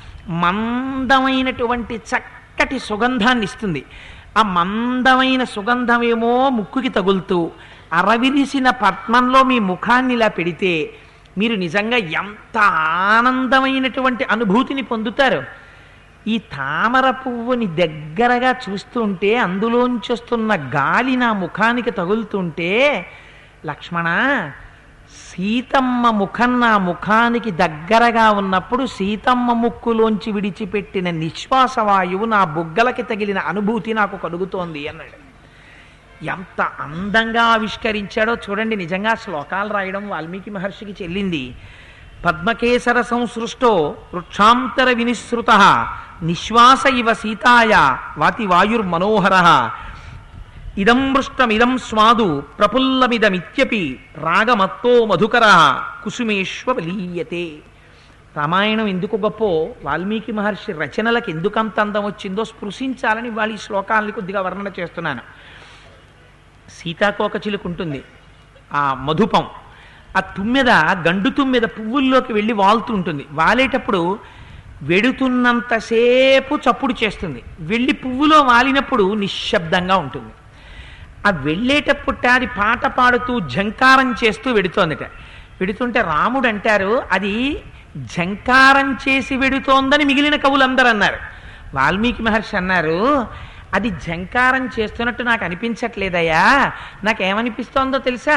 మందమైనటువంటి చక్కటి సుగంధాన్ని ఇస్తుంది ఆ మందమైన సుగంధమేమో ముక్కుకి తగులుతూ అరవిరిసిన పద్మంలో మీ ముఖాన్ని ఇలా పెడితే మీరు నిజంగా ఎంత ఆనందమైనటువంటి అనుభూతిని పొందుతారు ఈ తామర పువ్వుని దగ్గరగా చూస్తుంటే అందులోంచి వస్తున్న గాలి నా ముఖానికి తగులుతుంటే లక్ష్మణ సీతమ్మ ముఖం నా ముఖానికి దగ్గరగా ఉన్నప్పుడు సీతమ్మ ముక్కులోంచి విడిచిపెట్టిన నిశ్వాస వాయువు నా బుగ్గలకి తగిలిన అనుభూతి నాకు కలుగుతోంది అన్నాడు ఎంత అందంగా ఆవిష్కరించాడో చూడండి నిజంగా శ్లోకాలు రాయడం వాల్మీకి మహర్షికి చెల్లింది పద్మకేసర సంసృష్టో వృక్షాంతర వినిశ్రుత నిశ్వాస ఇవ సీతాయ వాతి వాయుర్మనోహర ఇదం మృష్టమిదం స్వాదు ప్రఫుల్లమిదమిత్యపి రాగమత్తో మధుకర కుసుమేశ్వ లీయతే రామాయణం ఎందుకు గొప్పో వాల్మీకి మహర్షి రచనలకు ఎందుకంత అందం వచ్చిందో స్పృశించాలని వాళ్ళ ఈ శ్లోకాలని కొద్దిగా వర్ణన చేస్తున్నాను సీతాకోక చిలుక ఉంటుంది ఆ మధుపం ఆ తుమ్మెద గండు తుమ్మెద పువ్వుల్లోకి వెళ్ళి వాలుతూ ఉంటుంది వాలేటప్పుడు వెడుతున్నంతసేపు చప్పుడు చేస్తుంది వెళ్ళి పువ్వులో వాలినప్పుడు నిశ్శబ్దంగా ఉంటుంది ఆ వెళ్ళేటప్పుడు అది పాట పాడుతూ జంకారం చేస్తూ వెడుతోందట వెడుతుంటే రాముడు అంటారు అది జంకారం చేసి వెడుతోందని మిగిలిన కవులందరూ అన్నారు వాల్మీకి మహర్షి అన్నారు అది జంకారం చేస్తున్నట్టు నాకు అనిపించట్లేదయ్యా నాకేమనిపిస్తోందో తెలుసా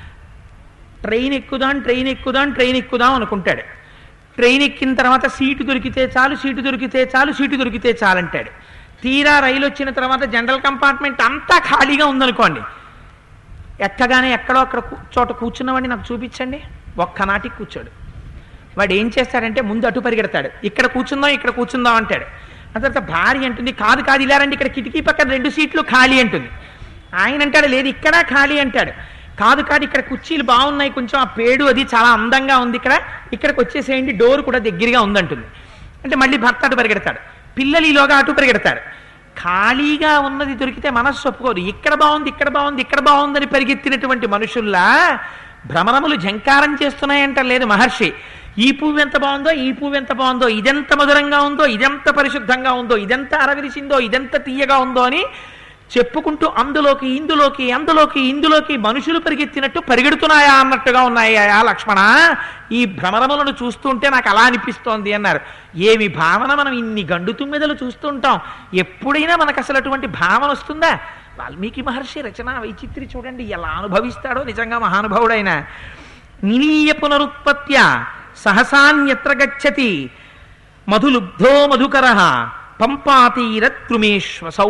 ట్రైన్ ఎక్కుదాం ట్రైన్ ఎక్కుదాం ట్రైన్ ఎక్కుదాం అనుకుంటాడు ట్రైన్ ఎక్కిన తర్వాత సీటు దొరికితే చాలు సీటు దొరికితే చాలు సీటు దొరికితే చాలంటాడు తీరా రైలు వచ్చిన తర్వాత జనరల్ కంపార్ట్మెంట్ అంతా ఖాళీగా ఉందనుకోండి ఎక్కగానే ఎక్కడో అక్కడ కూ- చోట కూర్చున్నవాడిని నాకు చూపించండి ఒక్కనాటికి కూర్చోడు వాడు ఏం చేస్తాడంటే ముందు అటు పరిగెడతాడు ఇక్కడ కూర్చుందాం ఇక్కడ కూర్చుందాం అంటాడు ఆ తర్వాత భార్య అంటుంది కాదు కాదు ఇలా రండి ఇక్కడ కిటికీ పక్కన రెండు సీట్లు ఖాళీ అంటుంది ఆయన అంటాడు లేదు ఇక్కడ ఖాళీ అంటాడు కాదు కాదు ఇక్కడ కుర్చీలు బాగున్నాయి కొంచెం ఆ పేడు అది చాలా అందంగా ఉంది ఇక్కడ ఇక్కడికి వచ్చేసేయండి డోర్ కూడా దగ్గరగా ఉందంటుంది అంటే మళ్ళీ భర్త అటు పరిగెడతాడు పిల్లలు ఈలోగా అటు పరిగెడతారు ఖాళీగా ఉన్నది దొరికితే మనస్సు ఒప్పుకోదు ఇక్కడ బాగుంది ఇక్కడ బాగుంది ఇక్కడ బాగుందని పరిగెత్తినటువంటి మనుషుల్లా భ్రమరములు జంకారం చేస్తున్నాయంట లేదు మహర్షి ఈ పువ్వు ఎంత బాగుందో ఈ పువ్వు ఎంత బాగుందో ఇదెంత మధురంగా ఉందో ఇదెంత పరిశుద్ధంగా ఉందో ఇదెంత అరవిరిసిందో ఇదెంత తీయగా ఉందో అని చెప్పుకుంటూ అందులోకి ఇందులోకి అందులోకి ఇందులోకి మనుషులు పరిగెత్తినట్టు పరిగెడుతున్నాయా అన్నట్టుగా ఉన్నాయా లక్ష్మణ ఈ భ్రమరములను చూస్తుంటే నాకు అలా అనిపిస్తోంది అన్నారు ఏమి భావన మనం ఇన్ని గండు తుమ్మెదలు చూస్తుంటాం ఎప్పుడైనా మనకు అసలు అటువంటి భావన వస్తుందా వాల్మీకి మహర్షి రచన వైచిత్రి చూడండి ఎలా అనుభవిస్తాడో నిజంగా మహానుభావుడైన నిలీయ పునరుత్పత్య సహసాన్యత్ర గచ్చతి మధులుబ్ధో మధుకర పంపాతీరత్రుమేశ్వసౌ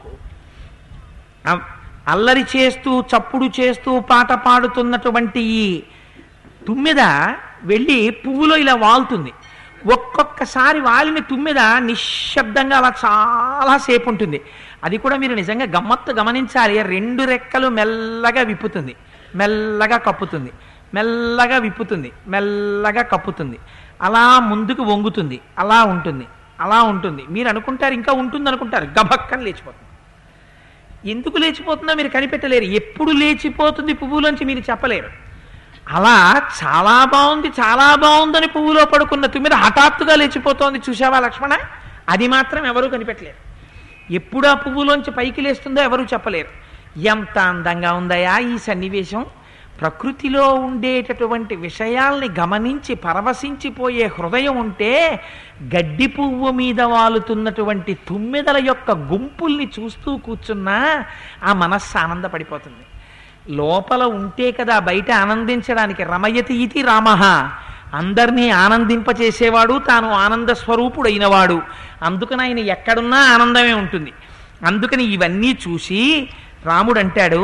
ఆ- అల్లరి చేస్తూ చప్పుడు చేస్తూ పాట పాడుతున్నటువంటి ఈ తుమ్మెద వెళ్ళి పువ్వులో ఇలా వాలుతుంది ఒక్కొక్కసారి వాలిన తుమ్మెద నిశ్శబ్దంగా అలా చాలాసేపు ఉంటుంది అది కూడా మీరు నిజంగా గమ్మత్తు గమనించాలి రెండు రెక్కలు మెల్లగా విప్పుతుంది మెల్లగా కప్పుతుంది మెల్లగా విప్పుతుంది మెల్లగా కప్పుతుంది అలా ముందుకు వంగుతుంది అలా ఉంటుంది అలా ఉంటుంది మీరు అనుకుంటారు ఇంకా ఉంటుంది అనుకుంటారు గబక్కని లేచిపోతుంది ఎందుకు లేచిపోతుందో మీరు కనిపెట్టలేరు ఎప్పుడు లేచిపోతుంది పువ్వులోంచి మీరు చెప్పలేరు అలా చాలా బాగుంది చాలా బాగుందని పువ్వులో పడుకున్న తుమ్మిద హఠాత్తుగా లేచిపోతోంది చూసావా లక్ష్మణ అది మాత్రం ఎవరూ కనిపెట్టలేరు ఎప్పుడు ఆ పువ్వులోంచి పైకి లేస్తుందో ఎవరూ చెప్పలేరు ఎంత అందంగా ఉందయా ఈ సన్నివేశం ప్రకృతిలో ఉండేటటువంటి విషయాల్ని గమనించి పరవశించిపోయే హృదయం ఉంటే గడ్డి పువ్వు మీద వాలుతున్నటువంటి తుమ్మెదల యొక్క గుంపుల్ని చూస్తూ కూర్చున్నా ఆ మనస్సు ఆనందపడిపోతుంది లోపల ఉంటే కదా బయట ఆనందించడానికి రమయతి ఇది రామః అందరినీ ఆనందింపచేసేవాడు తాను ఆనంద స్వరూపుడైనవాడు అందుకని ఆయన ఎక్కడున్నా ఆనందమే ఉంటుంది అందుకని ఇవన్నీ చూసి రాముడు అంటాడు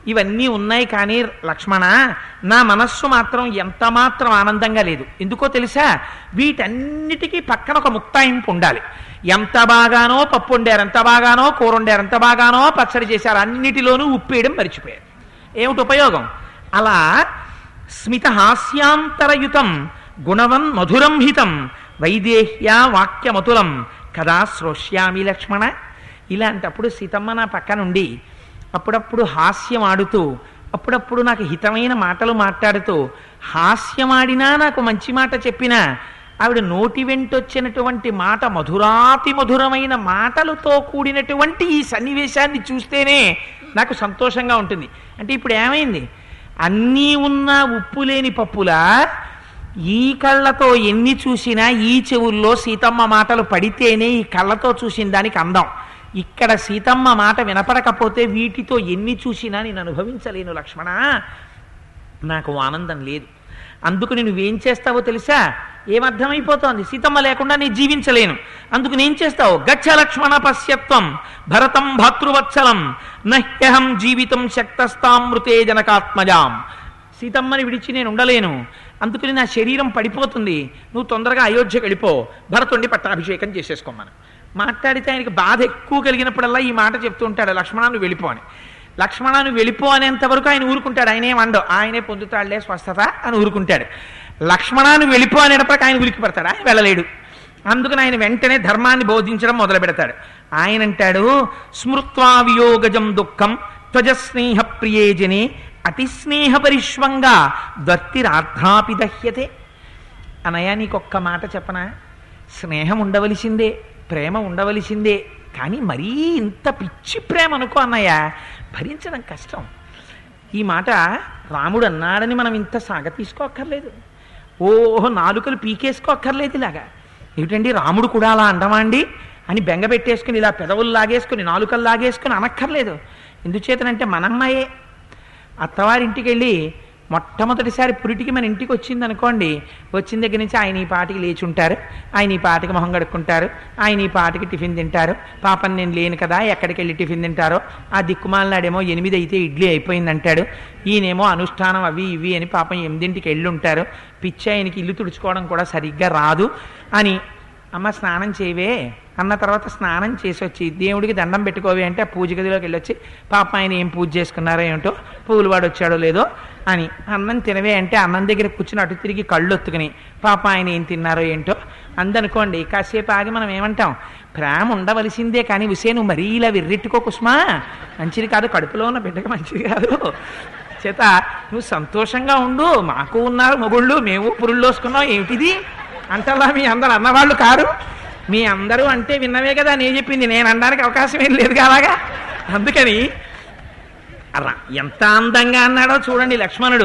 ఇవన్నీ ఉన్నాయి కానీ లక్ష్మణ నా మనస్సు మాత్రం ఎంత మాత్రం ఆనందంగా లేదు ఎందుకో తెలుసా వీటన్నిటికీ పక్కన ఒక ముక్తాయింపు ఉండాలి ఎంత బాగానో పప్పు వండారు ఎంత బాగానో కూర వండారు ఎంత బాగానో పచ్చడి చేశారు అన్నిటిలోనూ ఉప్పేయడం మర్చిపోయారు ఏమిటి ఉపయోగం అలా స్మిత హాస్యాంతరయుతం గుణవన్ మధురం హితం వైదేహ్యా వాక్యమతులం కదా శ్రోష్యామి లక్ష్మణ ఇలాంటప్పుడు సీతమ్మ నా పక్కనుండి అప్పుడప్పుడు హాస్యం ఆడుతూ అప్పుడప్పుడు నాకు హితమైన మాటలు మాట్లాడుతూ హాస్యమాడినా నాకు మంచి మాట చెప్పినా ఆవిడ నోటి వెంటొచ్చినటువంటి మాట మధురాతి మధురమైన మాటలతో కూడినటువంటి ఈ సన్నివేశాన్ని చూస్తేనే నాకు సంతోషంగా ఉంటుంది అంటే ఇప్పుడు ఏమైంది అన్నీ ఉన్న ఉప్పు లేని పప్పులా ఈ కళ్ళతో ఎన్ని చూసినా ఈ చెవుల్లో సీతమ్మ మాటలు పడితేనే ఈ కళ్ళతో చూసిన దానికి అందం ఇక్కడ సీతమ్మ మాట వినపడకపోతే వీటితో ఎన్ని చూసినా నేను అనుభవించలేను లక్ష్మణ నాకు ఆనందం లేదు అందుకు నేను ఏం చేస్తావో తెలుసా ఏమర్థమైపోతోంది సీతమ్మ లేకుండా నేను జీవించలేను అందుకు నేను చేస్తావు గచ్చ లక్ష్మణ పశ్యత్వం భరతం భాతృవత్సలం నహ్యహం జీవితం శక్తస్తామృతే జనకాత్మజాం సీతమ్మని విడిచి నేను ఉండలేను అందుకని నా శరీరం పడిపోతుంది నువ్వు తొందరగా అయోధ్యకి వెళ్ళిపో భరతుండి పట్టాభిషేకం చేసేసుకోమను మాట్లాడితే ఆయనకి బాధ ఎక్కువ కలిగినప్పుడల్లా ఈ మాట చెప్తూ ఉంటాడు లక్ష్మణ నువ్వు వెళ్ళిపో అని లక్ష్మణ నువ్వు వెళ్ళిపో అనేంత వరకు ఆయన ఊరుకుంటాడు ఆయన ఏమండవు ఆయనే పొందుతాడులే స్వస్థత అని ఊరుకుంటాడు లక్ష్మణ నువ్వు వెళ్ళిపో అనేటప్పటికి ఆయన ఉలికి పడతాడు ఆయన వెళ్ళలేడు అందుకని ఆయన వెంటనే ధర్మాన్ని బోధించడం మొదలు పెడతాడు ఆయన అంటాడు స్మృత్వా వియోగజం దుఃఖం త్వజ స్నేహ ప్రియే జనే అతి స్నేహ పరిష్వంగా దత్తిరార్థాపి దహ్యతే అనయ్య నీకొక్క మాట చెప్పనా స్నేహం ఉండవలసిందే ప్రేమ ఉండవలసిందే కానీ మరీ ఇంత పిచ్చి ప్రేమ అనుకో అన్నయ్య భరించడం కష్టం ఈ మాట రాముడు అన్నాడని మనం ఇంత సాగ తీసుకోక్కర్లేదు ఓహో నాలుకలు పీకేసుకోక్కర్లేదు ఇలాగా ఏమిటండి రాముడు కూడా అలా అండమా అండి అని బెంగ పెట్టేసుకుని ఇలా పెదవులు లాగేసుకుని నాలుకలు లాగేసుకుని అనక్కర్లేదు ఎందుచేతనంటే మనమ్మాయే అత్తవారింటికి వెళ్ళి మొట్టమొదటిసారి పురిటికి మన ఇంటికి వచ్చింది అనుకోండి వచ్చిన దగ్గర నుంచి ఆయన ఈ పాటికి లేచి ఉంటారు ఆయన ఈ పాటికి మొహం కడుక్కుంటారు ఆయన ఈ పాటికి టిఫిన్ తింటారు పాపం నేను లేను కదా ఎక్కడికి వెళ్ళి టిఫిన్ తింటారో ఆ దిక్కుమాలనాడేమో ఎనిమిది అయితే ఇడ్లీ అయిపోయింది అంటాడు ఈయనేమో అనుష్ఠానం అవి ఇవి అని పాపం ఎనిమిదింటికి వెళ్ళి ఉంటారు పిచ్చి ఆయనకి ఇల్లు తుడుచుకోవడం కూడా సరిగ్గా రాదు అని అమ్మ స్నానం చేయవే అన్న తర్వాత స్నానం చేసి వచ్చి దేవుడికి దండం పెట్టుకోవే అంటే ఆ పూజ గదిలోకి వెళ్ళొచ్చి పాప ఆయన ఏం పూజ చేసుకున్నారో ఏమిటో పూలు వాడు వచ్చాడో లేదో అని అన్నం తినవే అంటే అన్నం దగ్గర కూర్చుని అటు తిరిగి కళ్ళు ఒత్తుకుని పాప ఆయన ఏం తిన్నారో ఏంటో అందనుకోండి కాసేపు ఆగి మనం ఏమంటాం ప్రేమ ఉండవలసిందే కానీ విషయం నువ్వు మరీ ఇలా విర్రెట్టుకో కుస్మా మంచిది కాదు కడుపులో ఉన్న బిడ్డకి మంచిది కాదు చేత నువ్వు సంతోషంగా ఉండు మాకు ఉన్నారు మొగుళ్ళు మేము పురుళ్ళు వేసుకున్నాం ఏమిటిది అంటలా మీ అందరు అన్నవాళ్ళు కారు మీ అందరూ అంటే విన్నవే కదా నేను చెప్పింది నేను అనడానికి అవకాశం ఏం లేదు అలాగా అందుకని అలా ఎంత అందంగా అన్నాడో చూడండి లక్ష్మణుడు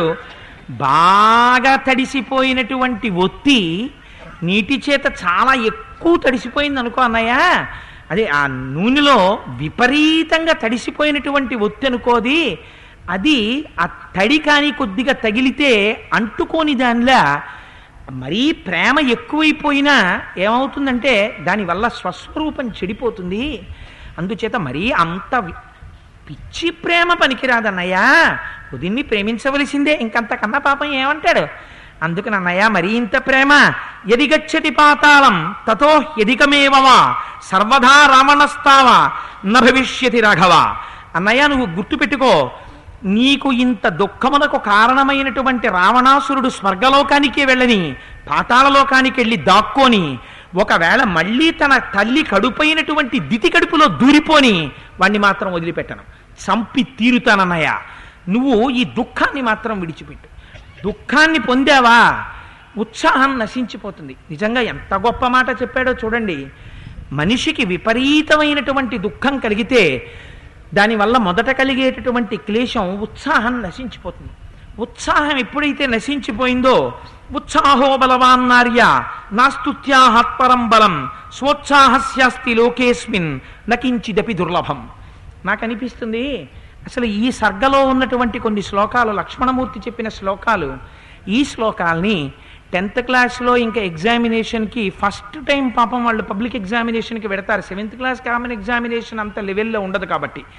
బాగా తడిసిపోయినటువంటి ఒత్తి నీటి చేత చాలా ఎక్కువ తడిసిపోయింది అనుకో అన్నయ్య అదే ఆ నూనెలో విపరీతంగా తడిసిపోయినటువంటి ఒత్తి అనుకోది అది ఆ తడి కానీ కొద్దిగా తగిలితే అంటుకోని దానిలా మరీ ప్రేమ ఎక్కువైపోయినా ఏమవుతుందంటే దానివల్ల స్వస్వరూపం చెడిపోతుంది అందుచేత మరీ అంత వి- పిచ్చి ప్రేమ పనికిరాదన్నయ్యా ఉదిన్ని ప్రేమించవలసిందే ఇంకంతకన్నా పాపం ఏమంటాడు అందుకని అన్నయ్య మరీ ఇంత ప్రేమ ఎదిగచ్చటి పాతాళం తతో ఎదికమేవవా సర్వదా రామణస్తావా న భవిష్యతి రాఘవ అన్నయ్య నువ్వు గుర్తుపెట్టుకో నీకు ఇంత దుఃఖమునకు కారణమైనటువంటి రావణాసురుడు స్వర్గలోకానికే వెళ్ళని పాతాళలోకానికి వెళ్ళి దాక్కొని ఒకవేళ మళ్ళీ తన తల్లి కడుపైనటువంటి దితి కడుపులో దూరిపోని వాణ్ణి మాత్రం వదిలిపెట్టను చంపి తీరుతానన్నయ్య నువ్వు ఈ దుఃఖాన్ని మాత్రం విడిచిపెట్టు దుఃఖాన్ని పొందావా ఉత్సాహం నశించిపోతుంది నిజంగా ఎంత గొప్ప మాట చెప్పాడో చూడండి మనిషికి విపరీతమైనటువంటి దుఃఖం కలిగితే దానివల్ల మొదట కలిగేటటువంటి క్లేశం ఉత్సాహం నశించిపోతుంది ఉత్సాహం ఎప్పుడైతే నశించిపోయిందో ఉత్సాహో బలవాన్నార్య నాస్తుత్యాహత్పరం బలం స్వోత్సాహస్యాస్తి లోకేస్మిన్ నకించిదపి దుర్లభం నాకు అనిపిస్తుంది అసలు ఈ సర్గలో ఉన్నటువంటి కొన్ని శ్లోకాలు లక్ష్మణమూర్తి చెప్పిన శ్లోకాలు ఈ శ్లోకాల్ని టెన్త్ క్లాస్లో ఇంకా ఎగ్జామినేషన్కి ఫస్ట్ టైం పాపం వాళ్ళు పబ్లిక్ ఎగ్జామినేషన్కి పెడతారు సెవెంత్ క్లాస్ కామన్ ఎగ్జామినేషన్ అంత లెవెల్లో ఉండదు కాబట్టి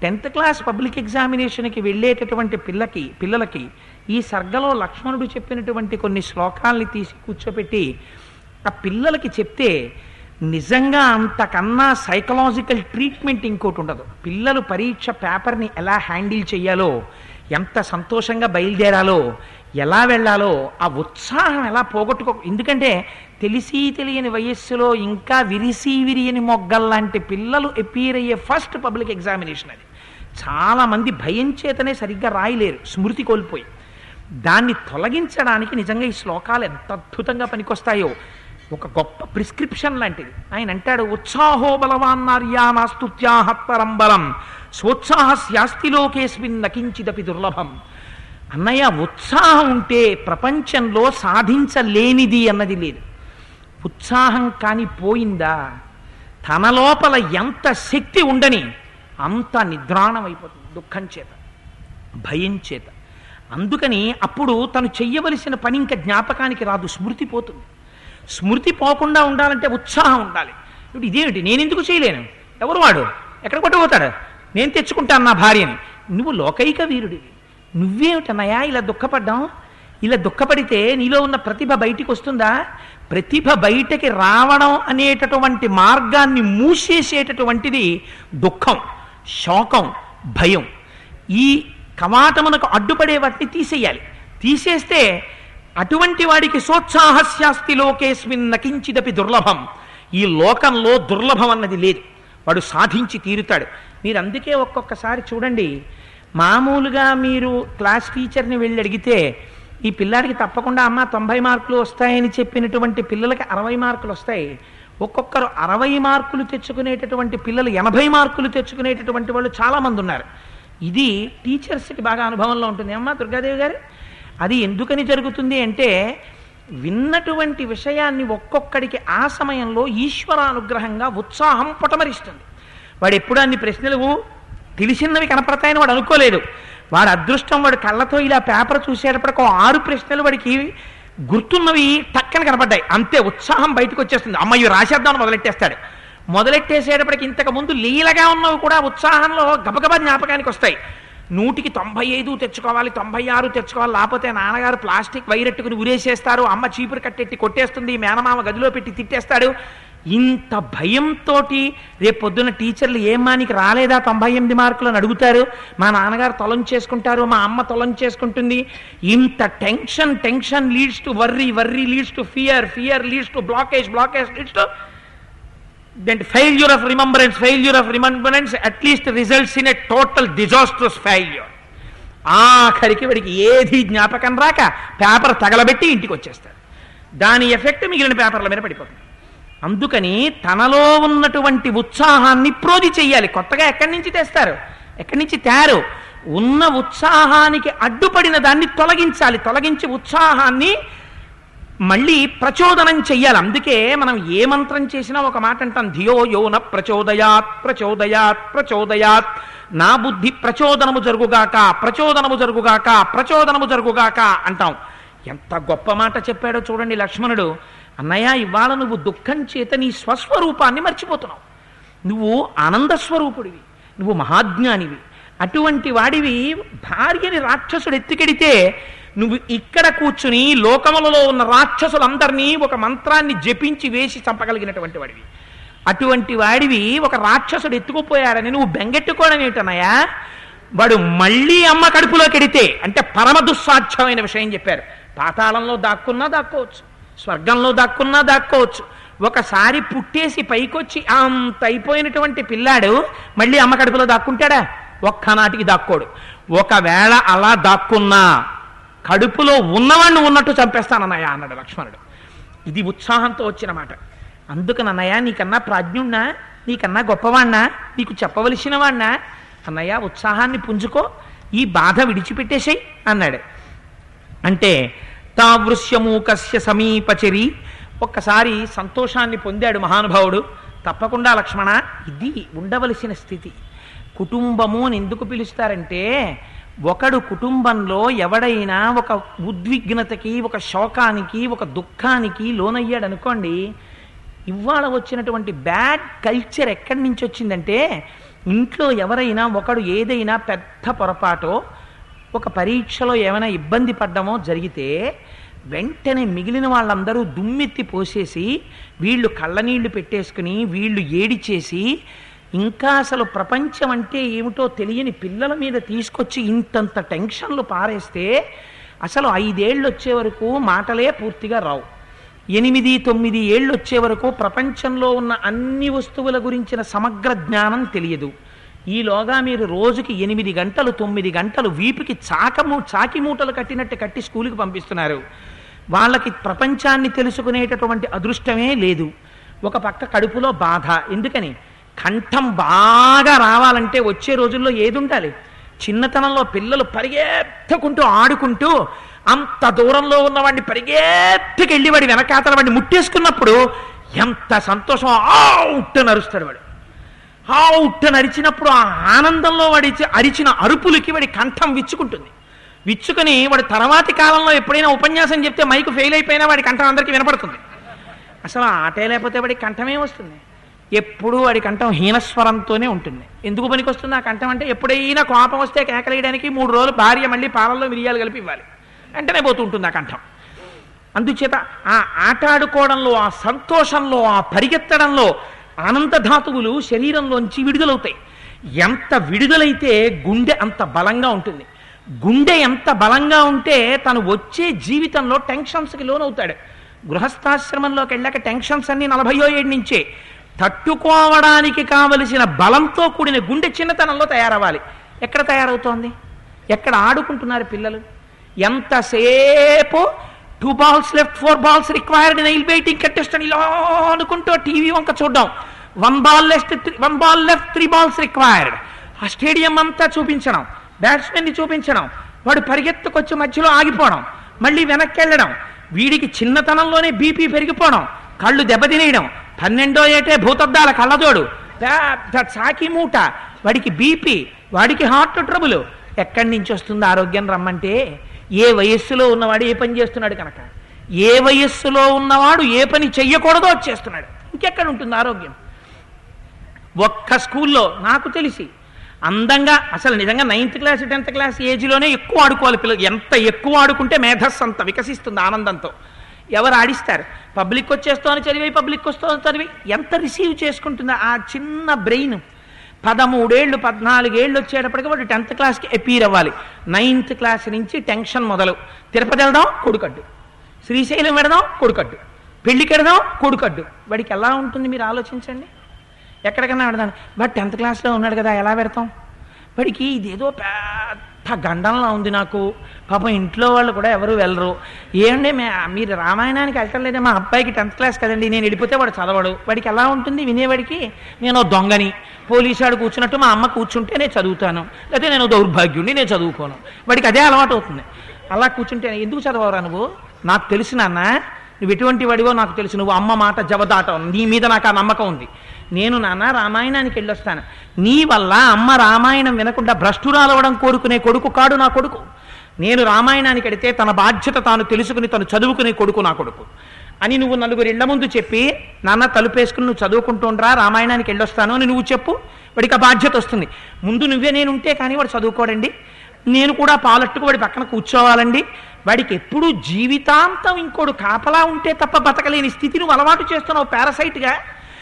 టెన్త్ క్లాస్ పబ్లిక్ ఎగ్జామినేషన్కి వెళ్ళేటటువంటి పిల్లకి పిల్లలకి ఈ సర్గలో లక్ష్మణుడు చెప్పినటువంటి కొన్ని శ్లోకాల్ని తీసి కూర్చోపెట్టి ఆ పిల్లలకి చెప్తే నిజంగా అంతకన్నా సైకలాజికల్ ట్రీట్మెంట్ ఇంకోటి ఉండదు పిల్లలు పరీక్ష పేపర్ని ఎలా హ్యాండిల్ చేయాలో ఎంత సంతోషంగా బయలుదేరాలో ఎలా వెళ్ళాలో ఆ ఉత్సాహం ఎలా పోగొట్టుకో ఎందుకంటే తెలిసి తెలియని వయస్సులో ఇంకా విరిసి విరియని మొగ్గల్లాంటి పిల్లలు అపీర్ అయ్యే ఫస్ట్ పబ్లిక్ ఎగ్జామినేషన్ అది చాలామంది భయం చేతనే సరిగ్గా రాయలేరు స్మృతి కోల్పోయి దాన్ని తొలగించడానికి నిజంగా ఈ శ్లోకాలు ఎంత అద్భుతంగా పనికొస్తాయో ఒక గొప్ప ప్రిస్క్రిప్షన్ లాంటిది ఆయన అంటాడు ఉత్సాహో బలవాన్నార్యానాస్తుత్యాహత్తరం బలం స్వోత్సాహస్యాస్తి లోకేస్మిన్ నకించిదపి దుర్లభం అన్నయ్య ఉత్సాహం ఉంటే ప్రపంచంలో సాధించలేనిది అన్నది లేదు ఉత్సాహం కాని పోయిందా తన లోపల ఎంత శక్తి ఉండని అంత నిద్రాణమైపోతుంది దుఃఖం చేత భయం చేత అందుకని అప్పుడు తను చెయ్యవలసిన పని ఇంకా జ్ఞాపకానికి రాదు స్మృతి పోతుంది స్మృతి పోకుండా ఉండాలంటే ఉత్సాహం ఉండాలి ఇప్పుడు ఇదేమిటి నేను ఎందుకు చేయలేను ఎవరు వాడు ఎక్కడ కొట్టబోతాడు నేను తెచ్చుకుంటాను నా భార్యని నువ్వు లోకైక వీరుడివి నువ్వేమిటన్నయ్యా ఇలా దుఃఖపడ్డాం ఇలా దుఃఖపడితే నీలో ఉన్న ప్రతిభ బయటికి వస్తుందా ప్రతిభ బయటకి రావడం అనేటటువంటి మార్గాన్ని మూసేసేటటువంటిది దుఃఖం శోకం భయం ఈ కవాటమునకు అడ్డుపడే వాటిని తీసేయాలి తీసేస్తే అటువంటి వాడికి సోత్సాహస్యాస్తి లోకేస్మిన్ నకించిదపి దుర్లభం ఈ లోకంలో దుర్లభం అన్నది లేదు వాడు సాధించి తీరుతాడు మీరు అందుకే ఒక్కొక్కసారి చూడండి మామూలుగా మీరు క్లాస్ టీచర్ని వెళ్ళి అడిగితే ఈ పిల్లాడికి తప్పకుండా అమ్మ తొంభై మార్కులు వస్తాయని చెప్పినటువంటి పిల్లలకి అరవై మార్కులు వస్తాయి ఒక్కొక్కరు అరవై మార్కులు తెచ్చుకునేటటువంటి పిల్లలు ఎనభై మార్కులు తెచ్చుకునేటటువంటి వాళ్ళు చాలామంది ఉన్నారు ఇది టీచర్స్కి బాగా అనుభవంలో ఉంటుంది అమ్మా దుర్గాదేవి గారు అది ఎందుకని జరుగుతుంది అంటే విన్నటువంటి విషయాన్ని ఒక్కొక్కడికి ఆ సమయంలో ఈశ్వరానుగ్రహంగా ఉత్సాహం పొటమరిస్తుంది వాడు ఎప్పుడు అన్ని ప్రశ్నలు తెలిసినవి కనపడతాయని వాడు అనుకోలేదు వాడు అదృష్టం వాడు కళ్ళతో ఇలా పేపర్ చూసేటప్పటికి ఆరు ప్రశ్నలు వాడికి గుర్తున్నవి టక్కన కనపడ్డాయి అంతే ఉత్సాహం బయటకు వచ్చేస్తుంది అమ్మాయి రాసేద్దామని మొదలెట్టేస్తాడు మొదలెట్టేసేటప్పటికి ఇంతకు ముందు లీలగా ఉన్నవి కూడా ఉత్సాహంలో గబగబా జ్ఞాపకానికి వస్తాయి నూటికి తొంభై ఐదు తెచ్చుకోవాలి తొంభై ఆరు తెచ్చుకోవాలి లేకపోతే నాన్నగారు ప్లాస్టిక్ వైరెట్టుకుని ఉరేసేస్తారు అమ్మ చీపురు కట్టెట్టి కొట్టేస్తుంది మేనమామ గదిలో పెట్టి తిట్టేస్తాడు ఇంత భయంతో రేపు పొద్దున్న టీచర్లు ఏమ్మా నీకు రాలేదా తొంభై ఎనిమిది మార్కులు అని అడుగుతారు మా నాన్నగారు తొలం చేసుకుంటారు మా అమ్మ తొలం చేసుకుంటుంది ఇంత tension tension leads to worry worry leads to fear fear leads to blockage blockage leads to then failure of remembrance failure of remembrance at least results in a total disastrous failure ఆఖరికి వాడికి ఏది జ్ఞాపకం రాక పేపర్ తగలబెట్టి ఇంటికి వచ్చేస్తాడు దాని effect మిగిలిన పేపర్ల మీద పడిపోతుంది అందుకని తనలో ఉన్నటువంటి ఉత్సాహాన్ని ప్రోధి చెయ్యాలి కొత్తగా ఎక్కడి నుంచి తెస్తారు ఎక్కడి నుంచి తేరు ఉన్న ఉత్సాహానికి అడ్డుపడిన దాన్ని తొలగించాలి తొలగించి ఉత్సాహాన్ని మళ్ళీ ప్రచోదనం చెయ్యాలి అందుకే మనం ఏ మంత్రం చేసినా ఒక మాట అంటాం ధియో యోన ప్రచోదయాత్ ప్రచోదయాత్ ప్రచోదయాత్ నా బుద్ధి ప్రచోదనము జరుగుగాక ప్రచోదనము జరుగుగాక ప్రచోదనము జరుగుగాక అంటాం ఎంత గొప్ప మాట చెప్పాడో చూడండి లక్ష్మణుడు అన్నయ్య ఇవాళ నువ్వు దుఃఖం చేత నీ స్వస్వరూపాన్ని మర్చిపోతున్నావు నువ్వు ఆనంద స్వరూపుడివి నువ్వు మహాజ్ఞానివి అటువంటి వాడివి భార్యని రాక్షసుడు ఎత్తికెడితే నువ్వు ఇక్కడ కూర్చుని లోకములలో ఉన్న రాక్షసులందరినీ ఒక మంత్రాన్ని జపించి వేసి చంపగలిగినటువంటి వాడివి అటువంటి వాడివి ఒక రాక్షసుడు ఎత్తుకుపోయాడని నువ్వు బెంగెట్టుకోవడం ఏమిటన్నయ్యా వాడు మళ్ళీ అమ్మ కడుపులో కెడితే అంటే పరమ దుస్సాధ్యమైన విషయం చెప్పారు పాతాళంలో దాక్కున్నా దాక్కోవచ్చు స్వర్గంలో దాక్కున్నా దాక్కోవచ్చు ఒకసారి పుట్టేసి పైకొచ్చి అంత అయిపోయినటువంటి పిల్లాడు మళ్ళీ అమ్మ కడుపులో దాక్కుంటాడా ఒక్కనాటికి దాక్కోడు ఒకవేళ అలా దాక్కున్నా కడుపులో ఉన్నవాడిని ఉన్నట్టు చంపేస్తానన్నయ్య అన్నాడు లక్ష్మణుడు ఇది ఉత్సాహంతో వచ్చిన మాట అందుకనన్నయ్య నీకన్నా ప్రాజ్ఞుణ్ణా నీకన్నా గొప్పవాణ్ణా నీకు చెప్పవలసిన వాణ్ణా అన్నయ్య ఉత్సాహాన్ని పుంజుకో ఈ బాధ విడిచిపెట్టేసేయ్ అన్నాడు అంటే తావృశ్యమూకస్య సమీపచరి ఒక్కసారి సంతోషాన్ని పొందాడు మహానుభావుడు తప్పకుండా లక్ష్మణ ఇది ఉండవలసిన స్థితి కుటుంబము అని ఎందుకు పిలుస్తారంటే ఒకడు కుటుంబంలో ఎవడైనా ఒక ఉద్విగ్నతకి ఒక శోకానికి ఒక దుఃఖానికి లోనయ్యాడు అనుకోండి ఇవాళ వచ్చినటువంటి బ్యాడ్ కల్చర్ ఎక్కడి నుంచి వచ్చిందంటే ఇంట్లో ఎవరైనా ఒకడు ఏదైనా పెద్ద పొరపాటో ఒక పరీక్షలో ఏమైనా ఇబ్బంది పడ్డమో జరిగితే వెంటనే మిగిలిన వాళ్ళందరూ దుమ్మెత్తి పోసేసి వీళ్ళు కళ్ళనీళ్లు పెట్టేసుకుని వీళ్ళు ఏడిచేసి ఇంకా అసలు ప్రపంచం అంటే ఏమిటో తెలియని పిల్లల మీద తీసుకొచ్చి ఇంతంత టెన్షన్లు పారేస్తే అసలు ఐదేళ్ళు వచ్చే వరకు మాటలే పూర్తిగా రావు ఎనిమిది తొమ్మిది ఏళ్ళు వచ్చే వరకు ప్రపంచంలో ఉన్న అన్ని వస్తువుల గురించిన సమగ్ర జ్ఞానం తెలియదు ఈలోగా మీరు రోజుకి ఎనిమిది గంటలు తొమ్మిది గంటలు వీపుకి చాకము చాకి మూటలు కట్టినట్టు కట్టి స్కూల్కి పంపిస్తున్నారు వాళ్ళకి ప్రపంచాన్ని తెలుసుకునేటటువంటి అదృష్టమే లేదు ఒక పక్క కడుపులో బాధ ఎందుకని కంఠం బాగా రావాలంటే వచ్చే రోజుల్లో ఏది ఉండాలి చిన్నతనంలో పిల్లలు పరిగెత్తుకుంటూ ఆడుకుంటూ అంత దూరంలో ఉన్నవాడిని పరిగెత్తుకెళ్ళి వాడి వెనకాతల వాడిని ముట్టేసుకున్నప్పుడు ఎంత సంతోషం అవుట్ నరుస్తాడు వాడు అవుట్ అరిచినప్పుడు ఆ ఆనందంలో వాడి అరిచిన అరుపులకి వాడి కంఠం విచ్చుకుంటుంది విచ్చుకొని వాడు తర్వాతి కాలంలో ఎప్పుడైనా ఉపన్యాసం చెప్తే మైకు ఫెయిల్ అయిపోయినా వాడి కంఠం అందరికీ వినపడుతుంది అసలు ఆటే లేకపోతే వాడి కంఠమే వస్తుంది ఎప్పుడూ వాడి కంఠం హీనస్వరంతోనే ఉంటుంది ఎందుకు పనికి వస్తుంది ఆ కంఠం అంటే ఎప్పుడైనా కోపం వస్తే కేకలేయడానికి మూడు రోజులు భార్య మళ్ళీ పాలల్లో మిరియాలు కలిపి ఇవ్వాలి వెంటనే పోతుంటుంది ఆ కంఠం అందుచేత ఆ ఆట ఆడుకోవడంలో ఆ సంతోషంలో ఆ పరిగెత్తడంలో ఆనందధాతువులు శరీరంలోంచి విడుదలవుతాయి ఎంత విడుదలైతే గుండె అంత బలంగా ఉంటుంది గుండె ఎంత బలంగా ఉంటే తను వచ్చే జీవితంలో టెన్షన్స్కి లోనవుతాడు గృహస్థాశ్రమంలోకి వెళ్ళాక టెన్షన్స్ అన్ని నలభయో ఏడు నుంచే తట్టుకోవడానికి కావలసిన బలంతో కూడిన గుండె చిన్నతనంలో తయారవ్వాలి ఎక్కడ తయారవుతోంది ఎక్కడ ఆడుకుంటున్నారు పిల్లలు ఎంతసేపు two balls left four balls required nail biting కట్టేస్తాను ఇలా అనుకుంటూ టీవీ వంక చూడడం one ball left one ball left three balls required ఆ స్టేడియం అంతా చూపించడం బ్యాట్స్మెన్ని చూపించడం వాడు పరిగెత్తుకొచ్చి మధ్యలో ఆగిపోవడం మళ్ళీ వెనక్కి వెళ్ళడం వీడికి చిన్నతనంలోనే బీపీ పెరిగిపోవడం కళ్ళు దెబ్బతినేయడం పన్నెండో ఏటే భూతద్దాల కళ్ళజోడు పెద్ద చాకి మూట వాడికి బీపీ వాడికి హార్ట్ ట్రబుల్ ఎక్కడి నుంచి వస్తుంది ఆరోగ్యం రమ్మంటే ఏ వయస్సులో ఉన్నవాడు ఏ పని చేస్తున్నాడు కనుక ఏ వయస్సులో ఉన్నవాడు ఏ పని చెయ్యకూడదో అది చేస్తున్నాడు ఇంకెక్కడ ఉంటుంది ఆరోగ్యం ఒక్క స్కూల్లో నాకు తెలిసి అందంగా అసలు నిజంగా నైన్త్ క్లాస్ టెన్త్ క్లాస్ ఏజ్లోనే ఎక్కువ ఆడుకోవాలి పిల్లలు ఎంత ఎక్కువ ఆడుకుంటే మేధస్సు అంత వికసిస్తుంది ఆనందంతో ఎవరు ఆడిస్తారు పబ్లిక్ వచ్చేస్తోని చదివి పబ్లిక్ వస్తోని చదివి ఎంత రిసీవ్ చేసుకుంటుందో ఆ చిన్న బ్రెయిన్ పదమూడేళ్ళు పద్నాలుగేళ్ళు వచ్చేటప్పటికి వాడు టెన్త్ క్లాస్కి అపీర్ అవ్వాలి నైన్త్ క్లాస్ నుంచి టెన్షన్ మొదలు తిరుపతి వెళ్దాం కొడుకడ్డు శ్రీశైలం వెడదాం కొడుకడ్డు పెళ్లికి వెడదాం కొడుకడ్డు వాడికి ఎలా ఉంటుంది మీరు ఆలోచించండి ఎక్కడికన్నా పెడదాం వాడు టెన్త్ క్లాస్లో ఉన్నాడు కదా ఎలా పెడతాం వాడికి ఇదేదో పెద్ద గండంలా ఉంది నాకు పాపం ఇంట్లో వాళ్ళు కూడా ఎవరు వెళ్ళరు ఏమండి మే మీరు రామాయణానికి వెళ్ళలేదే మా అబ్బాయికి టెన్త్ క్లాస్ కదండి నేను వెళ్ళిపోతే వాడు చదవడు వాడికి ఎలా ఉంటుంది వినేవాడికి నేను ఓ దొంగని పోలీసు వాడు కూర్చున్నట్టు మా అమ్మ కూర్చుంటే నేను చదువుతాను లేకపోతే నేను దౌర్భాగ్యుడిని నేను చదువుకోను వాడికి అదే అలవాటు అవుతుంది అలా కూర్చుంటే ఎందుకు చదవరా నువ్వు నాకు తెలుసు నాన్న నువ్వు ఎటువంటి వాడివో నాకు తెలుసు నువ్వు అమ్మ మాట జవదాటం నీ మీద నాకు ఆ నమ్మకం ఉంది నేను నాన్న రామాయణానికి వెళ్ళొస్తాను నీ వల్ల అమ్మ రామాయణం వినకుండా భ్రష్టురాలవడం కోరుకునే కొడుకు కాడు నా కొడుకు నేను రామాయణానికి వెడితే తన బాధ్యత తాను తెలుసుకుని తను చదువుకునే కొడుకు నా కొడుకు అని నువ్వు నలుగురు ఇళ్ల ముందు చెప్పి నాన్న తలుపేసుకుని నువ్వు చదువుకుంటుండ్రా రామాయణానికి వెళ్ళొస్తాను అని నువ్వు చెప్పు వాడికి ఆ బాధ్యత వస్తుంది ముందు నువ్వే నేను ఉంటే కానీ వాడు చదువుకోడండి నేను కూడా పాలట్టుకు వాడి పక్కన కూర్చోవాలండి వాడికి ఎప్పుడు జీవితాంతం ఇంకోడు కాపలా ఉంటే తప్ప బతకలేని స్థితి నువ్వు అలవాటు చేస్తున్నావు పారసైట్గా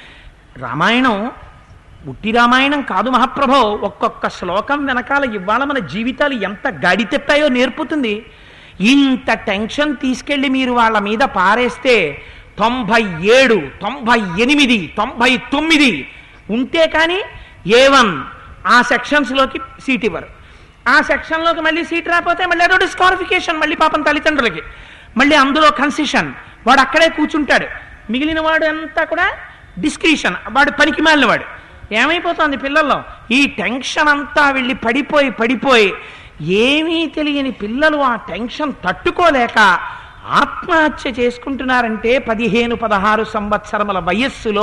రామాయణం ఉట్టి రామాయణం కాదు మహాప్రభో ఒక్కొక్క శ్లోకం వెనకాల ఇవాళ మన జీవితాలు ఎంత గడి తెప్పాయో నేర్పుతుంది ఇంత టెన్షన్ తీసుకెళ్ళి మీరు వాళ్ళ మీద పారేస్తే తొంభై ఏడు తొంభై ఎనిమిది తొంభై తొమ్మిది ఉంటే కానీ ఏ వన్ ఆ సెక్షన్స్లోకి సీట్ ఇవ్వరు ఆ సెక్షన్లోకి మళ్ళీ సీట్ రాకపోతే మళ్ళీ అదో డిస్క్వాలిఫికేషన్ మళ్ళీ పాపం తల్లిదండ్రులకి మళ్ళీ అందులో కన్సెషన్ వాడు అక్కడే కూర్చుంటాడు మిగిలిన వాడు అంతా కూడా డిస్క్రిషన్ వాడు పనికి మాలిన వాడు ఏమైపోతుంది పిల్లల్లో ఈ టెన్షన్ అంతా వెళ్ళి పడిపోయి పడిపోయి ఏమీ తెలియని పిల్లలు ఆ టెన్షన్ తట్టుకోలేక ఆత్మహత్య చేసుకుంటున్నారంటే పదిహేను పదహారు సంవత్సరముల వయస్సులో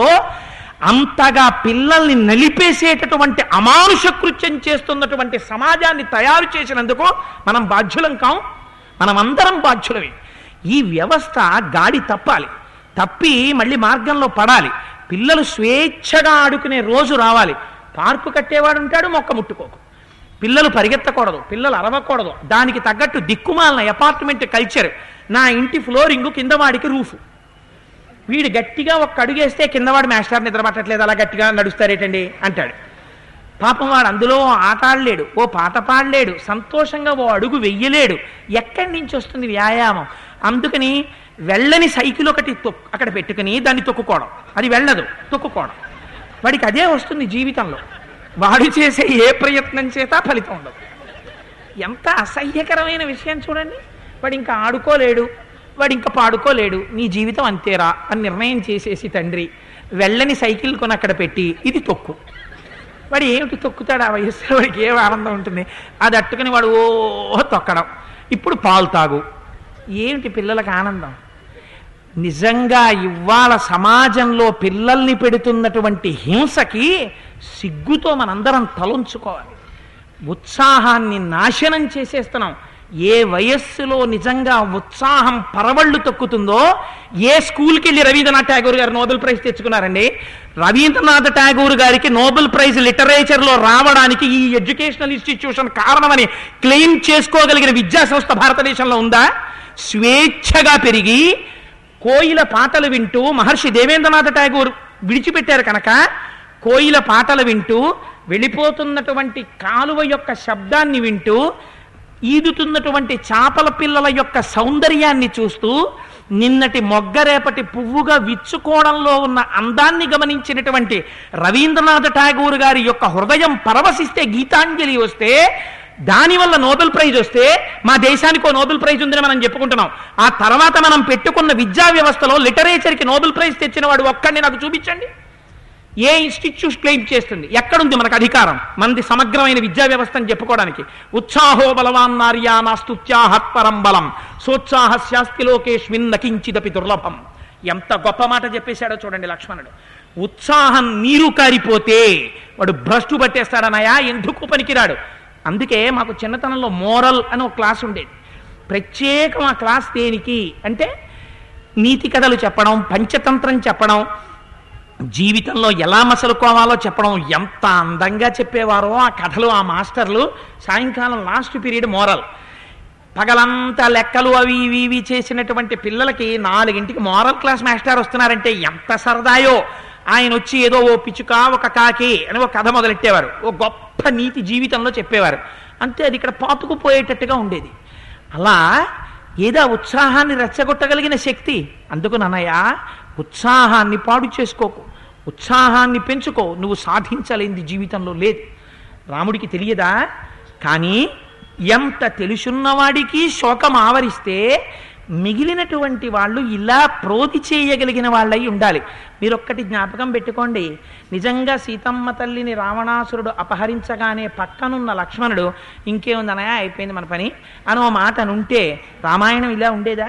అంతగా పిల్లల్ని నలిపేసేటటువంటి అమానుష కృత్యం చేస్తున్నటువంటి సమాజాన్ని తయారు చేసినందుకు మనం బాధ్యులం కాం మనమందరం బాధ్యులమే ఈ వ్యవస్థ గాడి తప్పాలి తప్పి మళ్ళీ మార్గంలో పడాలి పిల్లలు స్వేచ్ఛగా ఆడుకునే రోజు రావాలి పార్కు కట్టేవాడు ఉంటాడు మొక్క ముట్టుకోకు పిల్లలు పరిగెత్తకూడదు పిల్లలు అరవకూడదు దానికి తగ్గట్టు దిక్కుమాలిన అపార్ట్మెంట్ కల్చర్ నా ఇంటి ఫ్లోరింగ్ కింద వాడికి రూఫు వీడు గట్టిగా ఒక్క అడుగేస్తే కిందవాడు మాస్టర్ నిద్ర పట్టట్లేదు అలా గట్టిగా నడుస్తారేటండి అంటాడు పాపం వాడు అందులో ఆట ఆడలేడు ఓ పాట పాడలేడు సంతోషంగా ఓ అడుగు వెయ్యలేడు ఎక్కడి నుంచి వస్తుంది వ్యాయామం అందుకని వెళ్ళని సైకిల్ ఒకటి తొక్ అక్కడ పెట్టుకుని దాన్ని తొక్కుకోవడం అది వెళ్ళదు తొక్కుకోవడం వాడికి అదే వస్తుంది జీవితంలో వాడు చేసే ఏ ప్రయత్నం చేత ఫలితం ఉండదు ఎంత అసహ్యకరమైన విషయం చూడండి వాడు ఇంకా ఆడుకోలేడు వాడు ఇంకా పాడుకోలేడు నీ జీవితం అంతేరా అని నిర్ణయం చేసేసి తండ్రి వెళ్ళని సైకిల్ కొని అక్కడ పెట్టి ఇది తొక్కు వాడు ఏమిటి తొక్కుతాడు ఆ వయస్సులో వాడికి ఏం ఆనందం ఉంటుంది అది అట్టుకుని వాడు ఓ తొక్కడం ఇప్పుడు పాలు తాగు ఏమిటి పిల్లలకు ఆనందం నిజంగా ఇవాళ సమాజంలో పిల్లల్ని పెడుతున్నటువంటి హింసకి సిగ్గుతో మనందరం తలంచుకోవాలి ఉత్సాహాన్ని నాశనం చేసేస్తున్నాం ఏ వయస్సులో నిజంగా ఉత్సాహం పరవళ్ళు తొక్కుతుందో ఏ స్కూల్కి వెళ్ళి రవీంద్రనాథ్ ఠాగూర్ గారు నోబెల్ ప్రైజ్ తెచ్చుకున్నారండి రవీంద్రనాథ్ ఠాగూర్ గారికి నోబెల్ ప్రైజ్ లిటరేచర్లో రావడానికి ఈ ఎడ్యుకేషనల్ ఇన్స్టిట్యూషన్ కారణమని క్లెయిమ్ చేసుకోగలిగిన విద్యా సంస్థ భారతదేశంలో ఉందా స్వేచ్ఛగా పెరిగి కోయిల పాటలు వింటూ మహర్షి దేవేంద్రనాథ్ ఠాగూర్ విడిచిపెట్టారు కనుక కోయిల పాటలు వింటూ వెళ్ళిపోతున్నటువంటి కాలువ యొక్క శబ్దాన్ని వింటూ ఈదుతున్నటువంటి చేపల పిల్లల యొక్క సౌందర్యాన్ని చూస్తూ నిన్నటి మొగ్గరేపటి పువ్వుగా విచ్చుకోవడంలో ఉన్న అందాన్ని గమనించినటువంటి రవీంద్రనాథ్ ఠాగూర్ గారి యొక్క హృదయం పరవశిస్తే గీతాంజలి వస్తే దానివల్ల నోబెల్ ప్రైజ్ వస్తే మా దేశానికి నోబెల్ ప్రైజ్ ఉందని మనం చెప్పుకుంటున్నాం ఆ తర్వాత మనం పెట్టుకున్న విద్యా వ్యవస్థలో లిటరేచర్కి నోబెల్ ప్రైజ్ తెచ్చిన వాడు ఒక్కడిని నాకు చూపించండి ఏ ఇన్స్టిట్యూట్ క్లెయిమ్ చేస్తుంది ఎక్కడుంది మనకు అధికారం మనది సమగ్రమైన విద్యా వ్యవస్థ అని చెప్పుకోవడానికి ఉత్సాహో బలవాన్ నార్యా నాస్తుత్యాహత్పరం బలం సోత్సాహ శాస్తి లోకేష్మిన్ నకించిదపి దుర్లభం ఎంత గొప్ప మాట చెప్పేశాడో చూడండి లక్ష్మణుడు ఉత్సాహం నీరు కారిపోతే వాడు భ్రష్టు పట్టేస్తాడనయా ఎందుకు పనికిరాడు అందుకే మాకు చిన్నతనంలో మోరల్ అని ఒక క్లాస్ ఉండేది ప్రత్యేకం ఆ క్లాస్ దేనికి అంటే నీతి కథలు చెప్పడం పంచతంత్రం చెప్పడం జీవితంలో ఎలా మసలుకోవాలో చెప్పడం ఎంత అందంగా చెప్పేవారో ఆ కథలు ఆ మాస్టర్లు సాయంకాలం లాస్ట్ పీరియడ్ మోరల్ పగలంతా లెక్కలు అవి ఇవి ఇవి చేసినటువంటి పిల్లలకి నాలుగింటికి మోరల్ క్లాస్ మాస్టర్ వస్తున్నారంటే ఎంత సరదాయో ఆయన వచ్చి ఏదో ఓ పిచ్చుక ఒక కాకి అని ఒక కథ మొదలెట్టేవారు ఓ గొప్ప నీతి జీవితంలో చెప్పేవారు అంతే అది ఇక్కడ పాతుకుపోయేటట్టుగా ఉండేది అలా ఏదో ఉత్సాహాన్ని రెచ్చగొట్టగలిగిన శక్తి అందుకు నన్నయ్య ఉత్సాహాన్ని పాడు చేసుకోకు ఉత్సాహాన్ని పెంచుకో నువ్వు సాధించలేంది జీవితంలో లేదు రాముడికి తెలియదా కానీ ఎంత తెలుసున్నవాడికి శోకం ఆవరిస్తే మిగిలినటువంటి వాళ్ళు ఇలా ప్రోతి చేయగలిగిన వాళ్ళై ఉండాలి మీరు ఒక్కటి జ్ఞాపకం పెట్టుకోండి నిజంగా సీతమ్మ తల్లిని రావణాసురుడు అపహరించగానే పక్కనున్న లక్ష్మణుడు ఇంకేముందనయా అయిపోయింది మన పని అని ఓ మాట అనుంటే రామాయణం ఇలా ఉండేదా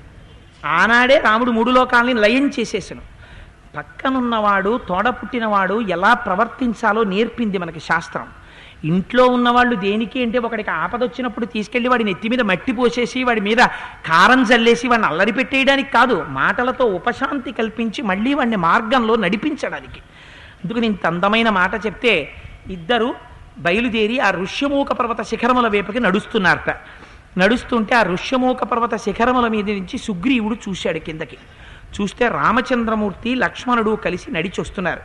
ఆనాడే రాముడు మూడు లోకాలని లయం చేసేసను పక్కనున్నవాడు తోడ పుట్టినవాడు ఎలా ప్రవర్తించాలో నేర్పింది మనకి శాస్త్రం ఇంట్లో ఉన్నవాళ్ళు దేనికి అంటే ఒకడికి ఆపద వచ్చినప్పుడు తీసుకెళ్లి వాడి నెత్తి మీద మట్టి పోసేసి వాడి మీద కారం జల్లేసి వాడిని అల్లరి పెట్టేయడానికి కాదు మాటలతో ఉపశాంతి కల్పించి మళ్ళీ వాడిని మార్గంలో నడిపించడానికి అందుకని ఇంత అందమైన మాట చెప్తే ఇద్దరు బయలుదేరి ఆ ఋష్యమూక పర్వత శిఖరముల వైపుకి నడుస్తున్నారట నడుస్తుంటే ఆ ఋష్యమూక పర్వత శిఖరముల మీద నుంచి సుగ్రీవుడు చూశాడు కిందకి చూస్తే రామచంద్రమూర్తి లక్ష్మణుడు కలిసి నడిచి వస్తున్నారు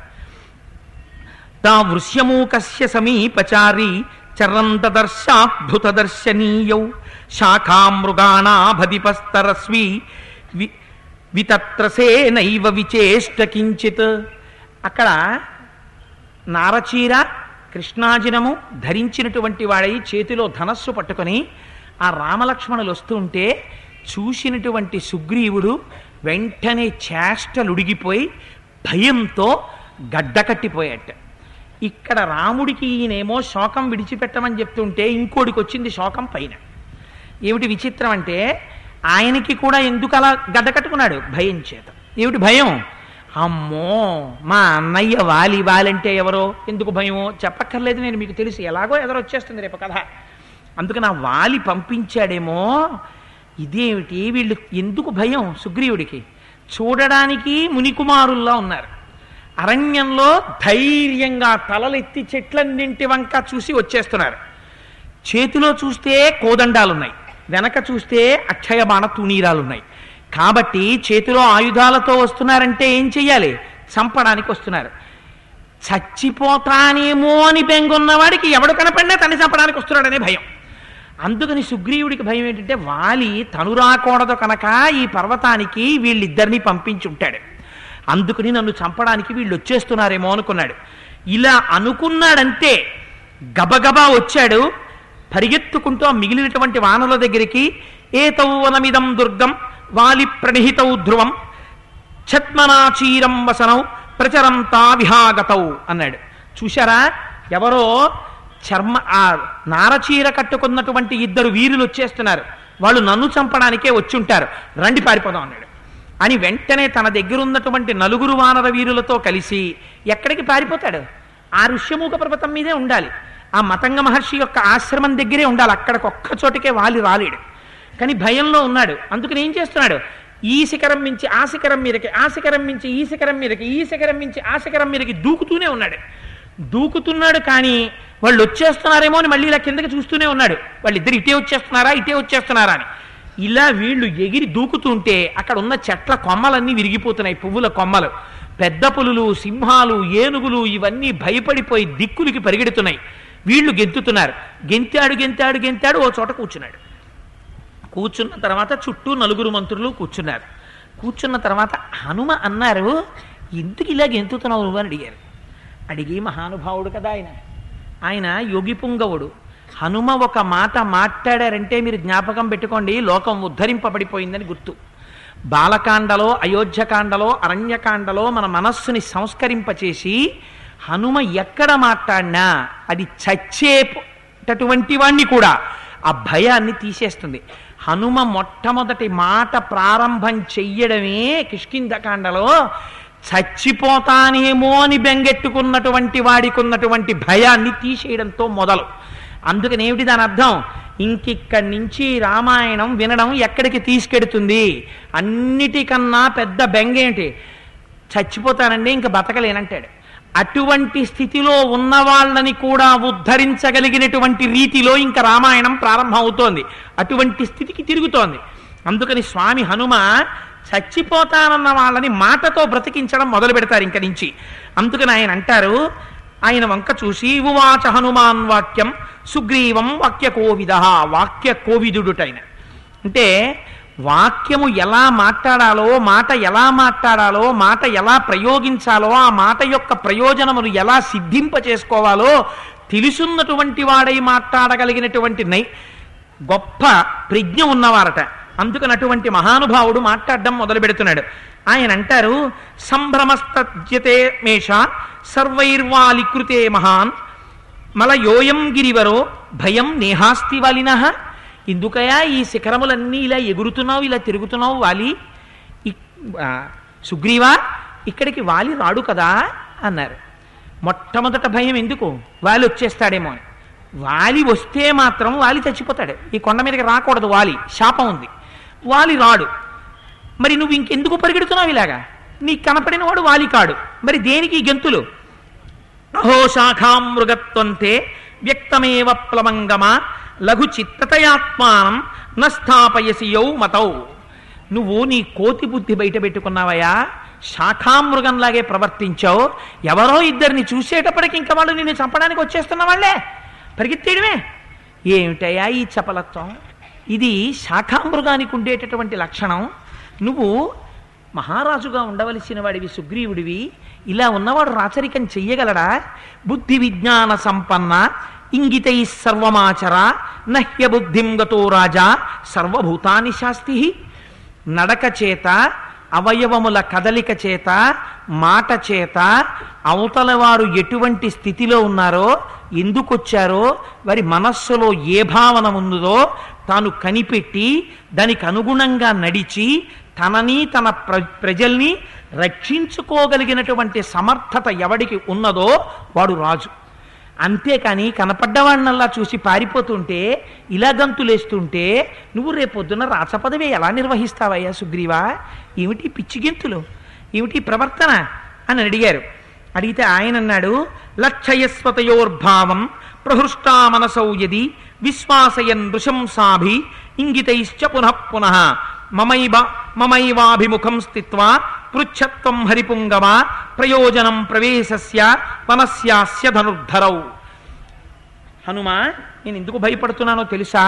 తా వృష్యమూకస్య సమీపచారి చరంతదర్శాద్భుత దర్శనీయౌ శాఖామృగాణాభదిపస్తరస్వి వి వితత్రసేనైవ విచేష్ట కించిత్ అక్కడ నారచీర కృష్ణాజినము ధరించినటువంటి వాడై చేతిలో ధనస్సు పట్టుకొని ఆ రామలక్ష్మణులు వస్తుంటే చూసినటువంటి సుగ్రీవుడు వెంటనే చేష్టలుడిగిపోయి భయంతో గడ్డకట్టిపోయాట ఇక్కడ రాముడికి ఈయనేమో శోకం విడిచిపెట్టమని చెప్తుంటే ఇంకోడికి వచ్చింది శోకం పైన ఏమిటి విచిత్రం అంటే ఆయనకి కూడా ఎందుకు అలా గడ్డ కట్టుకున్నాడు భయం చేత ఏమిటి భయం అమ్మో మా అన్నయ్య వాలి వాలంటే ఎవరో ఎందుకు భయమో చెప్పక్కర్లేదు నేను మీకు తెలుసు ఎలాగో ఎదరొచ్చేస్తుంది రేపు కథ అందుకు నా వాలి పంపించాడేమో ఇదేమిటి వీళ్ళు ఎందుకు భయం సుగ్రీవుడికి చూడడానికి మునికుమారుల్లా ఉన్నారు అరణ్యంలో ధైర్యంగా తలలెత్తి చెట్లన్నింటి వంక చూసి వచ్చేస్తున్నారు చేతిలో చూస్తే కోదండాలున్నాయి వెనక చూస్తే అక్షయబాణ తుణీరాలున్నాయి కాబట్టి చేతిలో ఆయుధాలతో వస్తున్నారంటే ఏం చెయ్యాలి చంపడానికి వస్తున్నారు చచ్చిపోతానేమో అని బెంగున్నవాడికి ఎవడు కనపడినా తన్ని చంపడానికి వస్తున్నాడనే భయం అందుకని సుగ్రీవుడికి భయం ఏంటంటే వాలి తను రాకూడదు కనుక ఈ పర్వతానికి వీళ్ళిద్దరినీ పంపించుంటాడు అందుకని నన్ను చంపడానికి వీళ్ళు వచ్చేస్తున్నారేమో అనుకున్నాడు ఇలా అనుకున్నాడంతే గబగబా వచ్చాడు పరిగెత్తుకుంటూ ఆ మిగిలినటువంటి వానల దగ్గరికి ఏతౌ వనమిదం దుర్గం వాలి ప్రణిహితౌ ధ్రువం ఛత్మనాచీరం వసనౌ ప్రచరంతా విహాగతౌ అన్నాడు చూశారా ఎవరో చర్మ ఆ నారచీర కట్టుకున్నటువంటి ఇద్దరు వీరులు వచ్చేస్తున్నారు వాళ్ళు నన్ను చంపడానికే వచ్చుంటారు రండి పారిపోదాం అన్నాడు అని వెంటనే తన దగ్గర ఉన్నటువంటి నలుగురు వానర వీరులతో కలిసి ఎక్కడికి పారిపోతాడు ఆ ఋష్యమూక పర్వతం మీదే ఉండాలి ఆ మతంగ మహర్షి యొక్క ఆశ్రమం దగ్గరే ఉండాలి అక్కడికి ఒక్క చోటికే వాలి రాలేడు కానీ భయంలో ఉన్నాడు అందుకని ఏం చేస్తున్నాడు ఈ శిఖరం మించి ఆ శిఖరం మీదకి ఆ శిఖరం మించి ఈ శిఖరం మీదకి ఈ శిఖరం మించి ఆ శిఖరం మీదకి దూకుతూనే ఉన్నాడు దూకుతున్నాడు కానీ వాళ్ళు వచ్చేస్తున్నారేమో అని మళ్ళీ ఇలా కిందకి చూస్తూనే ఉన్నాడు వాళ్ళిద్దరు ఇటే వచ్చేస్తున్నారా ఇటే వచ్చేస్తున్నారా అని ఇలా వీళ్ళు ఎగిరి దూకుతుంటే అక్కడ ఉన్న చెట్ల కొమ్మలన్నీ విరిగిపోతున్నాయి పువ్వుల కొమ్మలు పెద్ద పులులు సింహాలు ఏనుగులు ఇవన్నీ భయపడిపోయి దిక్కులకి పరిగెడుతున్నాయి వీళ్ళు గెంతుతున్నారు గెంతాడు గెంతాడు గెంతాడు ఓ చోట కూర్చున్నాడు కూర్చున్న తర్వాత చుట్టూ నలుగురు మంత్రులు కూర్చున్నారు కూర్చున్న తర్వాత హనుమ అన్నారు ఎందుకు ఇలా గెంతుతున్నావు నువ్వు అని అడిగారు అడిగి మహానుభావుడు కదా ఆయన ఆయన యోగి పుంగవుడు హనుమ ఒక మాట మాట్లాడారంటే మీరు జ్ఞాపకం పెట్టుకోండి లోకం ఉద్ధరింపబడిపోయిందని గుర్తు బాలకాండలో అయోధ్యకాండలో అరణ్యకాండలో మన మనస్సుని సంస్కరింపచేసి హనుమ ఎక్కడ మాట్లాడినా అది చచ్చేటటువంటి వాణ్ణి కూడా ఆ భయాన్ని తీసేస్తుంది హనుమ మొట్టమొదటి మాట ప్రారంభం చెయ్యడమే కిష్కింధకాండలో చచ్చిపోతానేమో అని బెంగెట్టుకున్నటువంటి వాడికి ఉన్నటువంటి భయాన్ని తీసేయడంతో మొదలు అందుకని ఏమిటి దాని అర్థం ఇంకిక్కడి నుంచి రామాయణం వినడం ఎక్కడికి తీసుకెడుతుంది అన్నిటికన్నా పెద్ద బెంగేంటి చచ్చిపోతానండి ఇంకా బతకలేనంటాడు అటువంటి స్థితిలో ఉన్న వాళ్ళని కూడా ఉద్ధరించగలిగినటువంటి రీతిలో ఇంకా రామాయణం ప్రారంభం అవుతోంది అటువంటి స్థితికి తిరుగుతోంది అందుకని స్వామి హనుమ చచ్చిపోతానన్న వాళ్ళని మాటతో బ్రతికించడం మొదలు పెడతారు ఇంక నుంచి అందుకని ఆయన అంటారు ఆయన వంక చూసి ఉవాచ హనుమాన్ వాక్యం సుగ్రీవం వాక్య కోవిద వాక్య కోవిదుడుటైన అంటే వాక్యము ఎలా మాట్లాడాలో మాట ఎలా మాట్లాడాలో మాట ఎలా ప్రయోగించాలో ఆ మాట యొక్క ప్రయోజనములు ఎలా సిద్ధింప చేసుకోవాలో తెలుసున్నటువంటి వాడై మాట్లాడగలిగినటువంటి నై గొప్ప ప్రజ్ఞ ఉన్నవారట అందుకని అటువంటి మహానుభావుడు మాట్లాడడం మొదలు పెడుతున్నాడు ఆయన అంటారు సంభ్రమస్తజ్యతే మేష సర్వైర్వాలికృతే మహాన్ మలయోయం గిరివరో భయం నేహాస్తి వాలిన ఎందుకయా ఈ శిఖరములన్నీ ఇలా ఎగురుతున్నావు ఇలా తిరుగుతున్నావు వాలి ఇక్- ఆ, సుగ్రీవా ఇక్కడికి వాలి రాడు కదా అన్నారు మొట్టమొదట భయం ఎందుకు వాలి వచ్చేస్తాడేమో అని వాలి వస్తే మాత్రం వాలి చచ్చిపోతాడు ఈ కొండ మీదకి రాకూడదు వాలి శాపం ఉంది వాలి రాడు మరి నువ్వు ఇంకెందుకు పరిగెడుతున్నావు ఇలాగా నీకు కనపడిన వాడు వాలి కాడు మరి దేనికి ఈ గెంతులు అహో శాఖాం మృగత్వంతే వ్యక్తమేవ ప్లవంగమ లఘు చిత్తతయాత్మానం నస్థాపయసి యౌ మతౌ నువ్వు నీ కోతి బుద్ధి బయట పెట్టుకున్నావయ్యా శాఖామృగంలాగే ప్రవర్తించావు ఎవరో ఇద్దరిని చూసేటప్పటికి ఇంకా వాళ్ళు నిన్ను చంపడానికి వచ్చేస్తున్న వాళ్ళే పరిగెత్తేయడమే ఏమిటయ్యా ఈ చపలత్వం ఇది శాఖామృగానికి ఉండేటటువంటి లక్షణం నువ్వు మహారాజుగా ఉండవలసిన వాడివి సుగ్రీవుడివి ఇలా ఉన్నవాడు రాచరికం చెయ్యగలడా బుద్ధి విజ్ఞాన సంపన్న ఇంగితై సర్వమాచర నహ్య బుద్ధిం గతో రాజా సర్వభూతాని శాస్తి నడక చేత అవయవముల కదలిక చేత మాట చేత అవతల వారు ఎటువంటి స్థితిలో ఉన్నారో ఎందుకొచ్చారో వారి మనస్సులో ఏ భావన ఉందో తాను కనిపెట్టి దానికి అనుగుణంగా నడిచి తనని తన ప్ర ప్రజల్ని రక్షించుకోగలిగినటువంటి సమర్థత ఎవడికి ఉన్నదో వాడు రాజు అంతేకాని కనపడ్డవాడినల్లా చూసి పారిపోతుంటే ఇలా గంతులేస్తుంటే నువ్వు రేపొద్దున రాచపదవి ఎలా నిర్వహిస్తావయ్యా సుగ్రీవా ఏమిటి పిచ్చి గెంతులు ఏమిటి ప్రవర్తన అని అడిగారు అడిగితే ఆయన అన్నాడు లక్షయస్వతయోర్భావం ప్రహృష్టా మనసౌ యది విశ్వాసయన్ నృశంసాభి ఇంగితైశ్చ పునః పునః మమైవ మమైవాభిముఖం స్థిత్వా పృచ్ఛత్వం హరిపుంగవ ప్రయోజనం ప్రవేశస్య వనస్యాస్య ధనుర్ధరౌ హనుమా నేను ఎందుకు భయపడుతున్నానో తెలుసా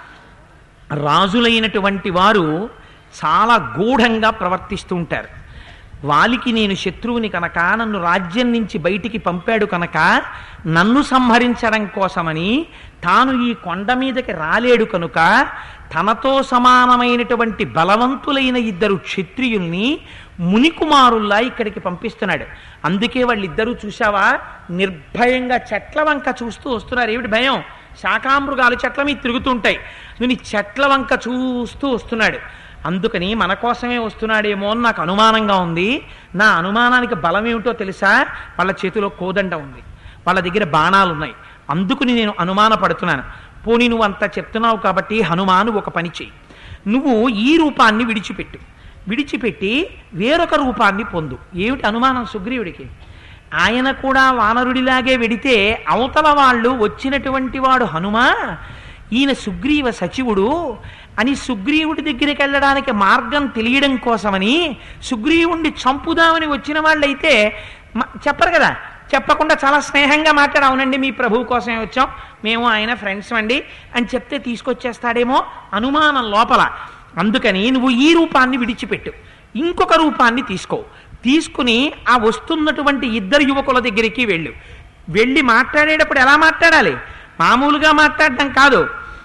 రాజులైనటువంటి వారు చాలా గూఢంగా ప్రవర్తిస్తూ ఉంటారు వాలికి నేను శత్రువుని కనుక నన్ను రాజ్యం నుంచి బయటికి పంపాడు కనుక నన్ను సంహరించడం కోసమని తాను ఈ కొండ మీదకి రాలేడు కనుక తనతో సమానమైనటువంటి బలవంతులైన ఇద్దరు క్షత్రియుల్ని మునికుమారుల్లా ఇక్కడికి పంపిస్తున్నాడు అందుకే వాళ్ళిద్దరూ చూశావా నిర్భయంగా చెట్ల వంక చూస్తూ వస్తున్నారు ఏమిటి భయం శాకామృగాలు చెట్ల మీద తిరుగుతుంటాయి నువ్వు ఈ చెట్ల వంక చూస్తూ వస్తున్నాడు అందుకని మన కోసమే వస్తున్నాడేమో అని నాకు అనుమానంగా ఉంది నా అనుమానానికి బలం ఏమిటో తెలుసా వాళ్ళ చేతిలో కోదండ ఉంది వాళ్ళ దగ్గర బాణాలు ఉన్నాయి అందుకుని నేను అనుమానపడుతున్నాను పోనీ నువ్వు అంత చెప్తున్నావు కాబట్టి హనుమాను ఒక పని చెయ్యి నువ్వు ఈ రూపాన్ని విడిచిపెట్టు విడిచిపెట్టి వేరొక రూపాన్ని పొందు ఏమిటి అనుమానం సుగ్రీవుడికి ఆయన కూడా వానరుడిలాగే వెడితే అవతల వాళ్ళు వచ్చినటువంటి వాడు హనుమా ఈయన సుగ్రీవ సచివుడు అని సుగ్రీవుడి దగ్గరికి వెళ్ళడానికి మార్గం తెలియడం కోసమని సుగ్రీవుణ్ణి చంపుదామని వచ్చిన వాళ్ళైతే మ- చెప్పరు కదా చెప్పకుండా చాలా స్నేహంగా మాట్లాడు అవునండి మీ ప్రభువు కోసమే వచ్చాం మేము ఆయన ఫ్రెండ్స్ అండి అని చెప్తే తీసుకొచ్చేస్తాడేమో అనుమానం లోపల అందుకని నువ్వు ఈ రూపాన్ని విడిచిపెట్టు ఇంకొక రూపాన్ని తీసుకో తీసుకుని ఆ వస్తున్నటువంటి ఇద్దరు యువకుల దగ్గరికి వెళ్ళు వెళ్ళి మాట్లాడేటప్పుడు ఎలా మాట్లాడాలి మామూలుగా మాట్లాడడం కాదు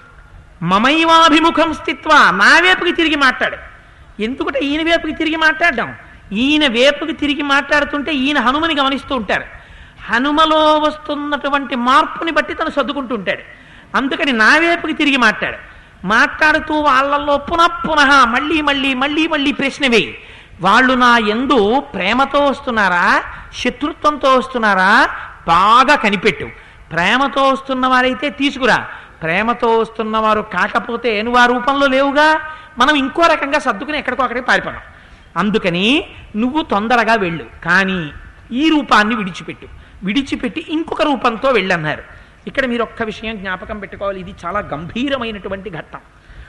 మమైవాభిముఖం స్థిత్వ నా వేపుకి తిరిగి మాట్లాడు ఎందుకంటే ఈయన వేపుకి తిరిగి మాట్లాడడం ఈయన వేపుకి తిరిగి మాట్లాడుతుంటే ఈయన హనుమని గమనిస్తూ ఉంటారు హనుమలో వస్తున్నటువంటి మార్పుని బట్టి తను సర్దుకుంటూ ఉంటాడు అందుకని నా వేపుకి తిరిగి మాట్లాడు మాట్లాడుతూ వాళ్ళల్లో పునః పునః మళ్ళీ మళ్ళీ మళ్ళీ మళ్ళీ ప్రశ్న వేయి వాళ్ళు నా ఎందు ప్రేమతో వస్తున్నారా శత్రుత్వంతో వస్తున్నారా బాగా కనిపెట్టు ప్రేమతో వస్తున్న వారైతే తీసుకురా ప్రేమతో వస్తున్నవారు కాకపోతే నువ్వు ఆ రూపంలో లేవుగా మనం ఇంకో రకంగా సర్దుకుని ఎక్కడికో అక్కడికి పారిపోదాం అందుకని నువ్వు తొందరగా వెళ్ళు కానీ ఈ రూపాన్ని విడిచిపెట్టు విడిచిపెట్టి ఇంకొక రూపంతో వెళ్ళన్నారు ఇక్కడ మీరు ఒక్క విషయం జ్ఞాపకం పెట్టుకోవాలి ఇది చాలా గంభీరమైనటువంటి ఘట్టం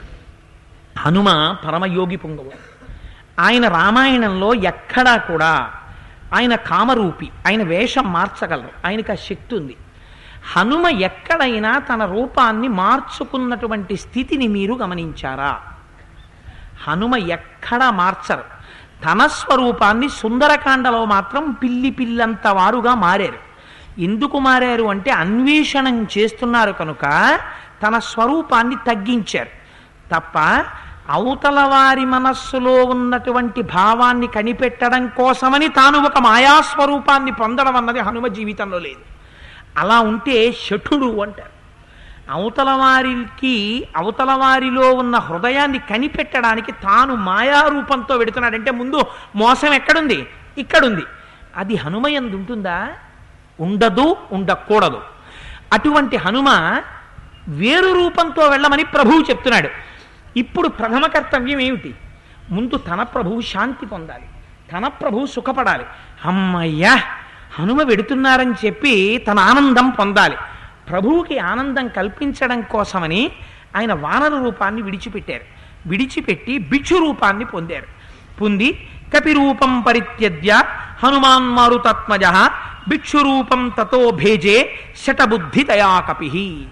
హనుమ పరమయోగి పొంగవు ఆయన రామాయణంలో ఎక్కడా కూడా ఆయన కామరూపి ఆయన వేషం మార్చగలరు ఆయనకు ఆ శక్తి ఉంది హనుమ ఎక్కడైనా తన రూపాన్ని మార్చుకున్నటువంటి స్థితిని మీరు గమనించారా హనుమ ఎక్కడా మార్చరు తన స్వరూపాన్ని సుందరకాండలో మాత్రం పిల్లి పిల్లంత వారుగా మారారు ఎందుకు మారారు అంటే అన్వేషణం చేస్తున్నారు కనుక తన స్వరూపాన్ని తగ్గించారు తప్ప అవతల వారి మనస్సులో ఉన్నటువంటి భావాన్ని కనిపెట్టడం కోసమని తాను ఒక మాయాస్వరూపాన్ని పొందడం అన్నది హనుమ జీవితంలో లేదు అలా ఉంటే షఠుడు అంటారు అవతల వారికి అవతల వారిలో ఉన్న హృదయాన్ని కనిపెట్టడానికి తాను మాయారూపంతో వెడుతున్నాడంటే ముందు మోసం ఎక్కడుంది ఇక్కడుంది అది హనుమయందు ఉంటుందా ఉండదు ఉండకూడదు అటువంటి హనుమ వేరు రూపంతో వెళ్ళమని ప్రభువు చెప్తున్నాడు ఇప్పుడు ప్రథమ కర్తవ్యం ఏమిటి ముందు తన ప్రభువు శాంతి పొందాలి తన ప్రభువు సుఖపడాలి అమ్మయ్యా హనుమ వెడుతున్నారని చెప్పి తన ఆనందం పొందాలి ప్రభువుకి ఆనందం కల్పించడం కోసమని ఆయన వానర రూపాన్ని విడిచిపెట్టారు విడిచిపెట్టి బిక్షు రూపాన్ని పొందారు పొంది కపిరూపం పరిత్యజ్య హనుమాన్ మారుతత్మజ భిక్షురూపం తతో భేజే శటబుద్ధి తయా కపి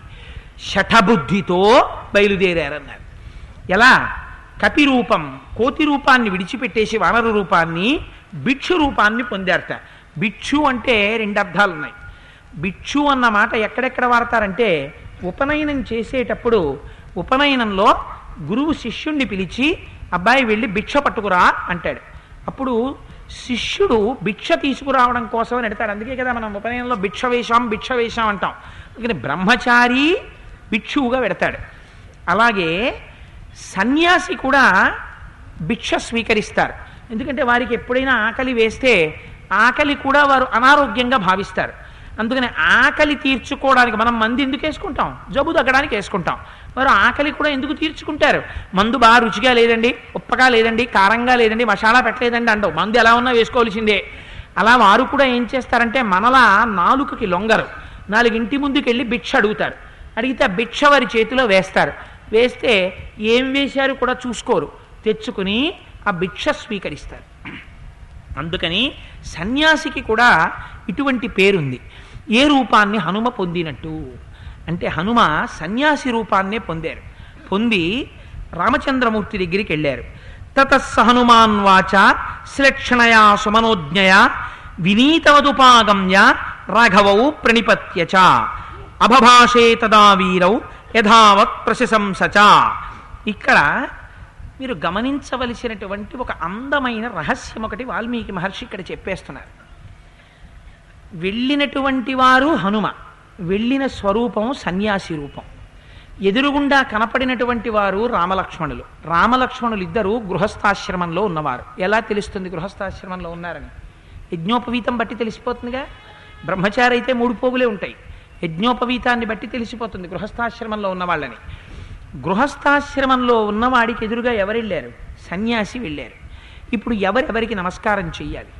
శఠబుద్ధితో బయలుదేరారన్నారు ఎలా కపి రూపం కోతి రూపాన్ని విడిచిపెట్టేసి వానర రూపాన్ని భిక్షు రూపాన్ని పొందారట భిక్షు అంటే రెండు అర్థాలు ఉన్నాయి భిక్షు అన్న మాట ఎక్కడెక్కడ వాడతారంటే ఉపనయనం చేసేటప్పుడు ఉపనయనంలో గురువు శిష్యుణ్ణి పిలిచి అబ్బాయి వెళ్ళి భిక్ష పట్టుకురా అంటాడు అప్పుడు శిష్యుడు భిక్ష తీసుకురావడం కోసం ఎడతాడు అందుకే కదా మనం ఉపనయనంలో భిక్ష వేషాం భిక్ష వేషాం అంటాం అందుకని బ్రహ్మచారి భిక్షువుగా పెడతాడు అలాగే సన్యాసి కూడా భిక్ష స్వీకరిస్తారు ఎందుకంటే వారికి ఎప్పుడైనా ఆకలి వేస్తే ఆకలి కూడా వారు అనారోగ్యంగా భావిస్తారు అందుకని ఆకలి తీర్చుకోవడానికి మనం మంది ఎందుకు వేసుకుంటాం జబ్బు తగ్గడానికి వేసుకుంటాం వారు ఆకలి కూడా ఎందుకు తీర్చుకుంటారు మందు బాగా రుచిగా లేదండి ఉప్పగా లేదండి కారంగా లేదండి మసాలా పెట్టలేదండి అంటావు మందు ఎలా ఉన్నా వేసుకోవాల్సిందే అలా వారు కూడా ఏం చేస్తారంటే మనలా నాలుకకి లొంగరు నాలుగింటి ముందుకు వెళ్ళి భిక్ష అడుగుతారు అడిగితే ఆ భిక్ష వారి చేతిలో వేస్తారు వేస్తే ఏం వేశారు కూడా చూసుకోరు తెచ్చుకుని ఆ భిక్ష స్వీకరిస్తారు అందుకని సన్యాసికి కూడా ఇటువంటి పేరుంది ఏ రూపాన్ని హనుమ పొందినట్టు అంటే హనుమ సన్యాసి రూపాన్నే పొందారు పొంది రామచంద్రమూర్తి దగ్గరికి వెళ్ళారు తతస్స హనుమాన్ వాచ శ్లక్షణయా సుమనోజ్ఞయ వినీతవదుపాగమ్య రాఘవౌ ప్రణిపత్య చ అభభాషే తదా వీరౌ యథావత్ ప్రశంస చ ఇక్కడ మీరు గమనించవలసినటువంటి ఒక అందమైన రహస్యం ఒకటి వాల్మీకి మహర్షి ఇక్కడ చెప్పేస్తున్నారు వెళ్ళినటువంటి వారు హనుమ వెళ్ళిన స్వరూపం సన్యాసి రూపం ఎదురుగుండా కనపడినటువంటి వారు రామలక్ష్మణులు రామలక్ష్మణులు ఇద్దరు గృహస్థాశ్రమంలో ఉన్నవారు ఎలా తెలుస్తుంది గృహస్థాశ్రమంలో ఉన్నారని యజ్ఞోపవీతం బట్టి తెలిసిపోతుందిగా బ్రహ్మచారి అయితే మూడు పోగులే ఉంటాయి యజ్ఞోపవీతాన్ని బట్టి తెలిసిపోతుంది గృహస్థాశ్రమంలో ఉన్నవాళ్ళని గృహస్థాశ్రమంలో ఉన్నవాడికి ఎదురుగా ఎవరు వెళ్ళారు సన్యాసి వెళ్ళారు ఇప్పుడు ఎవరెవరికి నమస్కారం చెయ్యాలి